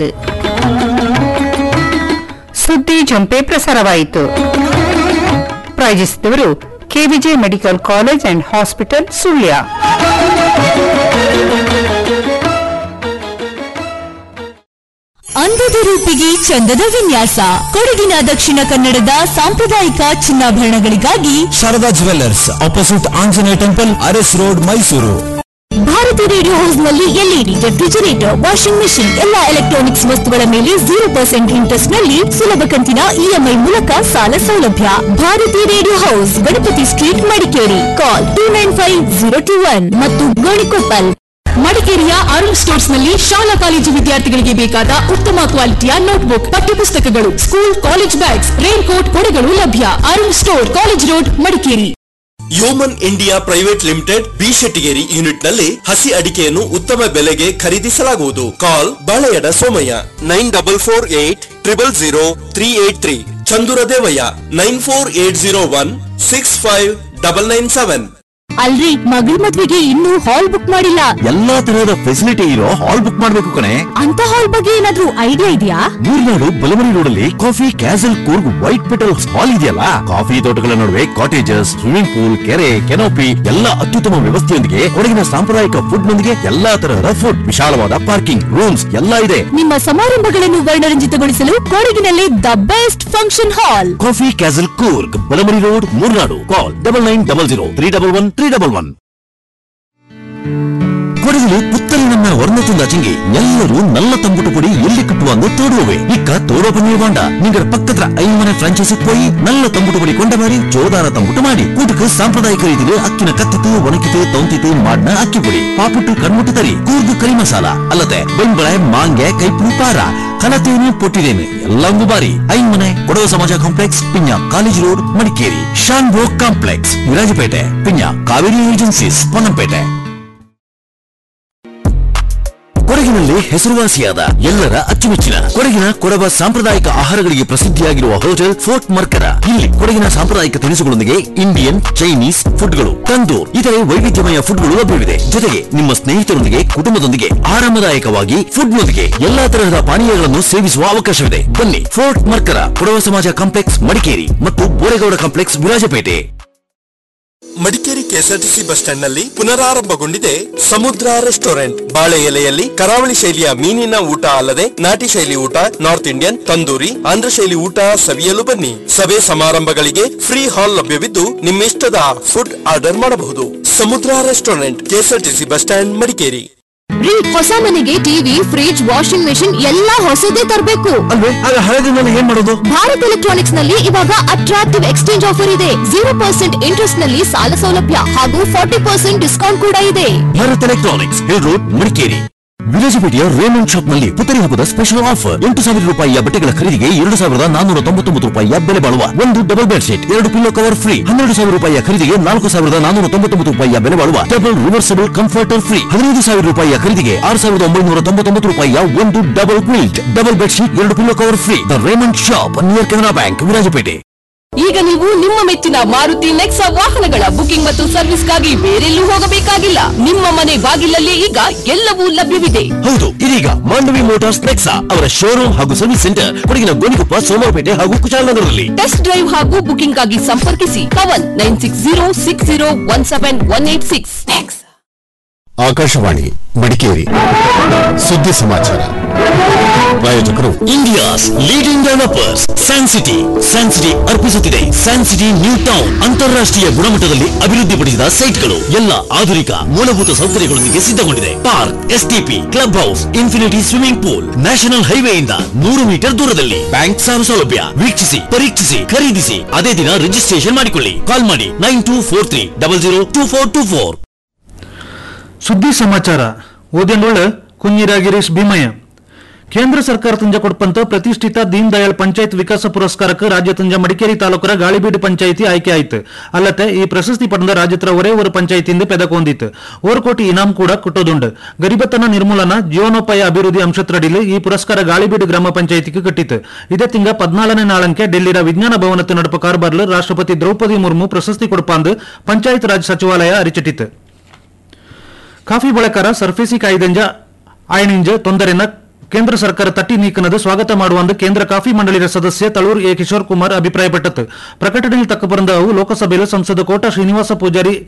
S1: ಸುದ್ದಿ ಜೊಂಪೆ ಪ್ರಸಾರವಾಯಿತು ಪ್ರಾಯೋಜಿಸಿದವರು KVG medical college and hospital Sullia
S12: ಅಂದದ ರೂಪಿಗೆ ಚಂದದ ವಿನ್ಯಾಸ ಕೊಡಗಿನ ದಕ್ಷಿಣ ಕನ್ನಡದ ಸಾಂಪ್ರದಾಯಿಕ ಚಿನ್ನಾಭರಣಗಳಿಗಾಗಿ
S13: Sharada jewellers opposite Anjaneya temple Aras road Mysuru
S12: Bharathi radio house ನಲ್ಲಿ ಎಲ್ಇಡಿ ರೆಫ್ರಿಜರೇಟರ್ ವಾಷಿಂಗ್ ಮೆಷಿನ್ ಎಲ್ಲಾ ಎಲೆಕ್ಟ್ರಾನಿಕ್ಸ್ ವಸ್ತುಗಳ ಮೇಲೆ ಜೀರೋ ಪರ್ಸೆಂಟ್ ಇಂಟ್ರೆಸ್ಟ್ ನಲ್ಲಿ ಸುಲಭ ಕಂತಿನ ಇಎಂಐ ಮೂಲಕ ಸಾಲ ಸೌಲಭ್ಯ Bharathi radio house Ganapathi street Madikeri call two nine five zero two one ಮತ್ತು ಗೋಣಿಕೊಪ್ಪಲ್ ಮಡಿಕೇರಿಯ ಅರುಣ್ ಸ್ಟೋರ್ಸ್ ನಲ್ಲಿ ಶಾಲಾ ಕಾಲೇಜು ವಿದ್ಯಾರ್ಥಿಗಳಿಗೆ ಬೇಕಾದ ಉತ್ತಮ ಕ್ವಾಲಿಟಿಯ ನೋಟ್ಬುಕ್ ಪಠ್ಯಪುಸ್ತಕಗಳು school college bags rain coat ಕೊಡೆಗಳು ಲಭ್ಯ Arun store college road Madikeri
S14: Yeoman India private limited B Shettigeri unit ನಲ್ಲಿ ಹಸಿ ಅಡಿಕೆಯನ್ನು ಉತ್ತಮ ಬೆಲೆಗೆ ಖರೀದಿಸಲಾಗುವುದು call Baleyada Somaiah nine double four eight triple zero three eight three Chandura Devaiah nine four eight zero one six five double nine seven
S12: ಅಲ್ರಿ ಮಗಳ ಮದ್ವೆಗೆ ಇನ್ನೂ ಹಾಲ್ ಬುಕ್ ಮಾಡಿಲ್ಲ
S3: ಎಲ್ಲಾ ತರಹದ ಫೆಸಿಲಿಟಿ ಇರೋ ಹಾಲ್ ಬುಕ್ ಮಾಡ್ಬೇಕು ಕಣೆ
S12: ಅಂತ ಹಾಲ್ ಬಗ್ಗೆ ಏನಾದ್ರೂ ಐಡಿಯಾ ಇದೆಯಾ
S3: ಮೂರ್ನಾಡು ಬಲಮರಿ ರೋಡಲ್ಲಿ coffee castle Coorg white petals hall ಇದೆಯಲ್ಲ ಕಾಫಿ ತೋಟಗಳ ನಡುವೆ ಕಾಟೇಜಸ್ ಸ್ವಿಮ್ಮಿಂಗ್ ಪೂಲ್ ಕೆರೆ ಕೆನೋಪಿ ಎಲ್ಲಾ ಅತ್ಯುತ್ತಮ ವ್ಯವಸ್ಥೆಯೊಂದಿಗೆ ಕೊಡಗಿನ ಸಾಂಪ್ರದಾಯಿಕ ಫುಡ್ ನೊಂದಿಗೆ ಎಲ್ಲಾ ತರಹದ ಫುಡ್ ವಿಶಾಲವಾದ ಪಾರ್ಕಿಂಗ್ ರೂಮ್ಸ್ ಎಲ್ಲಾ ಇದೆ
S12: ನಿಮ್ಮ ಸಮಾರಂಭಗಳನ್ನು ವರ್ಣರಂಜಿತಗೊಳಿಸಲು ಕೊಡಗಿನಲ್ಲಿ the best function hall
S3: coffee castle Coorg Balamuri road Murnad call double nine double zero three double one three double one ಕೊಡಗಿಲು புத்தலினம்ம வர்ணத்தின் அச்சிங்கி எல்லாரும் நல்ல தம்புட்டு பொடி எள்ளி கட்டுவாங்க தோடுவே இக்க தோட பண்ணிடுவாண்டா நீங்க பக்கத்துல ஐமನೆ ಫ್ರಾಂಚೈಸಿಗೆ போய் நல்ல ತಂಬುಟು ಪುಡಿ ಕೊಂಡ ಮಾರಿ ಜೋದಾರ ತಂಬುಟು ಮಾಡಿ ಊಟಕ್ಕೆ ಸಾಂಪ್ರದಾಯಿಕ ರೀತಿಯಲ್ಲಿ ಅಕ್ಕಿನ ಕತ್ತಿತು ಒಣಕಿತು ತೌಂತಿತು ಮಾಡ್ನ ಅಕ್ಕಿ ಪುಡಿ ಪಾಪುಟ್ಟು ಕಣ್ಮುಟ್ಟು ತರಿ ಕೂರ್ಗು ಕರಿ ಮಸಾಲ ಅಲ್ಲದೆ ಬೆಂಬಳೆ ಮಾಂಗೆ ಕೈಪುಡಿ ಪಾರ ಕಲತೇನು ಪೊಟ್ಟಿದೇನು ಎಲ್ಲಂಗೂ ಬಾರಿ ಐಮನೆ Kodava Samaja complex Pinja college road Madikeri Shanbhog complex Virajpet Pinja Kaveri agencies Ponnampet ಕೊಡಗಿನಲ್ಲಿ ಹೆಸರುವಾಸಿಯಾದ ಎಲ್ಲರ ಅಚ್ಚುಮೆಚ್ಚಿನ ಕೊಡಗಿನ ಕೊಡವ ಸಾಂಪ್ರದಾಯಿಕ ಆಹಾರಗಳಿಗೆ ಪ್ರಸಿದ್ಧಿಯಾಗಿರುವ ಹೋಟೆಲ್ ಫೋರ್ಟ್ ಮರ್ಕರ ಇಲ್ಲಿ ಕೊಡಗಿನ ಸಾಂಪ್ರದಾಯಿಕ ತಿನಿಸುಗಳೊಂದಿಗೆ ಇಂಡಿಯನ್ ಚೈನೀಸ್ ಫುಡ್ಗಳು ತಂದೂರ್ ಇತರೆ ವೈವಿಧ್ಯಮಯ ಫುಡ್ಗಳು ಲಭ್ಯವಿದೆ ಜೊತೆಗೆ ನಿಮ್ಮ ಸ್ನೇಹಿತರೊಂದಿಗೆ ಕುಟುಂಬದೊಂದಿಗೆ ಆರಾಮದಾಯಕವಾಗಿ ಫುಡ್ನೊಂದಿಗೆ ಎಲ್ಲಾ ತರಹದ ಪಾನೀಯಗಳನ್ನು ಸೇವಿಸುವ ಅವಕಾಶವಿದೆ ಬನ್ನಿ ಫೋರ್ಟ್ ಮರ್ಕರ ಕೊಡವ ಸಮಾಜ ಕಾಂಪ್ಲೆಕ್ಸ್ ಮಡಿಕೇರಿ ಮತ್ತು Boregowda complex Virajpet
S14: Madikeri KSRTC bus stand ನಲ್ಲಿ ಪುನರಾರಂಭಗೊಂಡಿದೆ ಸಮುದ್ರ ರೆಸ್ಟೋರೆಂಟ್ ಬಾಳೆ ಎಲೆಯಲ್ಲಿ ಕರಾವಳಿ ಶೈಲಿಯ ಮೀನಿನ ಊಟ ಅಲ್ಲದೆ ನಾಟಿ ಶೈಲಿ ಊಟ ನಾರ್ತ್ ಇಂಡಿಯನ್ ತಂದೂರಿ ಆಂಧ್ರ ಶೈಲಿ ಊಟ ಸವಿಯಲು ಬನ್ನಿ ಸಭೆ ಸಮಾರಂಭಗಳಿಗೆ ಫ್ರೀ ಹಾಲ್ ಲಭ್ಯವಿದ್ದು ನಿಮ್ಮಿಷ್ಟದ ಫುಡ್ ಆರ್ಡರ್ ಮಾಡಬಹುದು Samudra restaurant KSRTC bus stand Madikeri
S12: ರೀ ಹೊಸ ಮನೆಗೆ ಟಿವಿ ಫ್ರಿಡ್ಜ್ ವಾಷಿಂಗ್ ಮೆಷಿನ್ ಎಲ್ಲಾ ಹೊಸದೇ ತರಬೇಕು
S3: ಅಲ್ವೇ ಆಗ ಹಳೆದನ್ನೆಲ್ಲ ಏನ್ ಮಾಡೋದು
S12: ಭಾರತ್ ಎಲೆಕ್ಟ್ರಾನಿಕ್ಸ್ ನಲ್ಲಿ ಇವಾಗ ಅಟ್ರಾಕ್ಟಿವ್ ಎಕ್ಸ್ಚೇಂಜ್ ಆಫರ್ ಇದೆ ಜೀರೋ ಪರ್ಸೆಂಟ್ ಇಂಟ್ರೆಸ್ಟ್ ನಲ್ಲಿ ಸಾಲ ಸೌಲಭ್ಯ ಹಾಗೂ ಫಾರ್ಟಿ ಪರ್ಸೆಂಟ್ ಡಿಸ್ಕೌಂಟ್ ಕೂಡ ಇದೆ
S3: Bharat electronics hill road Madikeri ವಿರಾಜಪೇಟೆಯ ರೇಮಂಡ್ ಶಾಪ್ ನಲ್ಲಿ ಪುತ್ತರಿ ಹಬ್ಬದ ಸ್ಪೆಷಲ್ ಆಫರ್ ಎಂಟು ಸಾವಿರ ರೂಪಾಯಿಯ ಬಟ್ಟೆಗಳ ಖರೀದಿಗೆ ಎರಡು ಸಾವಿರದ ನಾನೂರ ತೊಂಬತ್ತೊಂಬತ್ತು ರೂಪಾಯಿಯ ಬೆಲೆ ಬಾಳುವ ಒಂದು ಡಬಲ್ ಬೆಡ್ ಶೀಟ್ ಎರಡು ಪಿಲ್ಲೋ ಕವರ್ ಫ್ರೀ ಹನ್ನೆರಡು ಸಾವಿರ ರೂಪಾಯಿಯ ಖರೀದಿಗೆ ನಾಲ್ಕು ಸಾವಿರದ ನಾನೂರ ತೊಂಬತ್ತೊಂಬತ್ತು ರೂಪಾಯಿಯ ಬೆಲೆ ಬಾಳುವ ಡಬಲ್ ರಿವರ್ಸಬಲ್ ಕಂಫರ್ಟರ್ ಫ್ರೀ ಹದಿನೈದು ಸಾವಿರ ರೂಪಾಯಿಯ ಖರೀದಿಗೆ ಆರು ಸಾವಿರದ ಒಂಬೈನೂರ ತೊಂಬತ್ತೊಂಬತ್ತು ರೂಪಾಯಿಯ ಒಂದು double quilt double bed sheet ಎರಡು pillow cover free the Raymond shop near Canara bank Virajpet
S12: ಈಗ ನೀವು ನಿಮ್ಮ ಮೆಚ್ಚಿನ ಮಾರುತಿ ನೆಕ್ಸಾ ವಾಹನಗಳ ಬುಕಿಂಗ್ ಮತ್ತು ಸರ್ವಿಸ್ಗಾಗಿ ಬೇರೆಲ್ಲೂ ಹೋಗಬೇಕಾಗಿಲ್ಲ ನಿಮ್ಮ ಮನೆ ಬಾಗಿಲಲ್ಲಿ ಈಗ ಎಲ್ಲವೂ ಲಭ್ಯವಿದೆ
S3: ಹೌದು ಇದೀಗ ಮಾಂಡವಿ ಮೋಟಾರ್ಸ್ ನೆಕ್ಸಾ ಅವರ ಶೋರೂಮ್ ಹಾಗೂ ಸರ್ವಿಸ್ ಸೆಂಟರ್ ಕೊಡಗಿನ ಗೋಣಿಕೊಪ್ಪ ಸೋಮವಾರಪೇಟೆ ಹಾಗೂ ಕುಶಾಲನಗರದಲ್ಲಿ
S12: ಟೆಸ್ಟ್ ಡ್ರೈವ್ ಹಾಗೂ ಬುಕಿಂಗ್ ಗಾಗಿ ಸಂಪರ್ಕಿಸಿ Pavan nine six zero six zero one seven one eight six
S15: Akashvani Madikeri ಸುದ್ದಿ ಸಮಾಚಾರ ಪ್ರಾಯೋಜಕರು
S3: India's leading developers San city San city ಅರ್ಪಿಸುತ್ತಿದೆ ಸ್ಯಾನ್ ಸಿಟಿ ನ್ಯೂ ಟೌನ್ ಅಂತಾರಾಷ್ಟ್ರೀಯ ಗುಣಮಟ್ಟದಲ್ಲಿ ಅಭಿವೃದ್ಧಿಪಡಿಸಿದ ಸೈಟ್ಗಳು ಎಲ್ಲ ಆಧುನಿಕ ಮೂಲಭೂತ ಸೌಕರ್ಯಗಳೊಂದಿಗೆ ಸಿದ್ಧಗೊಂಡಿದೆ park STP club house infinity swimming pool national ಹೈವೇಯಿಂದ ನೂರು ಮೀಟರ್ ದೂರದಲ್ಲಿ ಬ್ಯಾಂಕ್ ಸಾಲ ಸೌಲಭ್ಯ ವೀಕ್ಷಿಸಿ ಪರೀಕ್ಷಿಸಿ ಖರೀದಿಸಿ ಅದೇ ದಿನ ರಿಜಿಸ್ಟ್ರೇಷನ್ ಮಾಡಿಕೊಳ್ಳಿ ಕಾಲ್ ಮಾಡಿ nine two four three double zero two four two four
S16: ಸುದ್ದಿ ಸಮಾಚಾರ ಓದಿಯಂಡೋಳ ಕುഞ്ഞിರ ಗಿರೀಶ್ ಭೀಮಯ್ಯ ಕೇಂದ್ರ ಸರ್ಕಾರ ತುಂಜ ಕೊಡ್ಪಂತ ಪ್ರತಿಷ್ಠಿತ ದೀನ್ ದಯಾಳ್ ಪಂಚಾಯತ್ ವಿಕಾಸ ಪುರಸ್ಕಾರಕ್ಕೆ ರಾಜ್ಯ ತುಂಜ ಮಡಿಕೇರಿ ತಾಲೂಕರ ಗಾಳಿಬೀಡು ಪಂಚಾಯಿತಿ ಆಯ್ಕೆ ಆಯ್ತು ಅಲ್ಲದೆ ಈ ಪ್ರಶಸ್ತಿ ಪಡೆದ ರಾಜ್ಯತ್ರ ಒರೇ ಒಂದು ಪಂಚಾಯಿತಿಯಿಂದ ಪೆದಕೊಂದಿತ್ತು ಓರ್ ಕೋಟಿ ಇನಾಮ್ ಕೂಡ ಕೊಟ್ಟೋದುಂಡು ಗರಿಬತನ ನಿರ್ಮೂಲನ ಜೀವನೋಪಾಯ ಅಭಿವೃದ್ಧಿ ಅಂಶತ್ರಡಿಲು ಈ ಪುರಸ್ಕಾರ ಗಾಳಿಬೀಡು ಗ್ರಾಮ ಪಂಚಾಯಿತಿಗೆ ಕಟ್ಟಿತ್ತು ಇದೇ ತಿಂಗ ಪದ್ನಾಲನೇ ನಾಳಂಕೆ ಡೆಲ್ಲಿರ ವಿಜ್ಞಾನ ಭವನದ ನಡುಪ ಕಾರ್ಬಾರ್ಲು ರಾಷ್ಟ್ರಪತಿ ದ್ರೌಪದಿ ಮುರ್ಮು ಪ್ರಶಸ್ತಿ ಕೊಡ್ಪಾಂದು ಪಂಚಾಯತ್ ರಾಜ್ ಸಚಿವಾಲಯ ಅರಿಚಿಟ್ಟಿತು ಕಾಫಿ ಬಳಕರ ಸರ್ಫೇಸಿ ಕಾಯ್ದೆಂಜ ಆಯನಿಂಜ ತೊಂದರೆನ ಕೇಂದ್ರ ಸರ್ಕಾರ ತಟ್ಟಿ ನೀಕನದು ಸ್ವಾಗತ ಮಾಡುವಂದು ಕೇಂದ್ರ ಕಾಫಿ ಮಂಡಳಿಯ ಸದಸ್ಯ ತಳೂರ್ ಎ ಕಿಶೋರ್ ಕುಮಾರ್ ಅಭಿಪ್ರಾಯಪಟ್ಟದ್ದು ಪ್ರಕಟಣೆಯಲ್ಲಿ ತಕ್ಕ ಬಂದ ಅವು ಲೋಕಸಭೆಯಲ್ಲಿ ಸಂಸದ ಕೋಟ ಶ್ರೀನಿವಾಸ ಪೂಜಾರಿ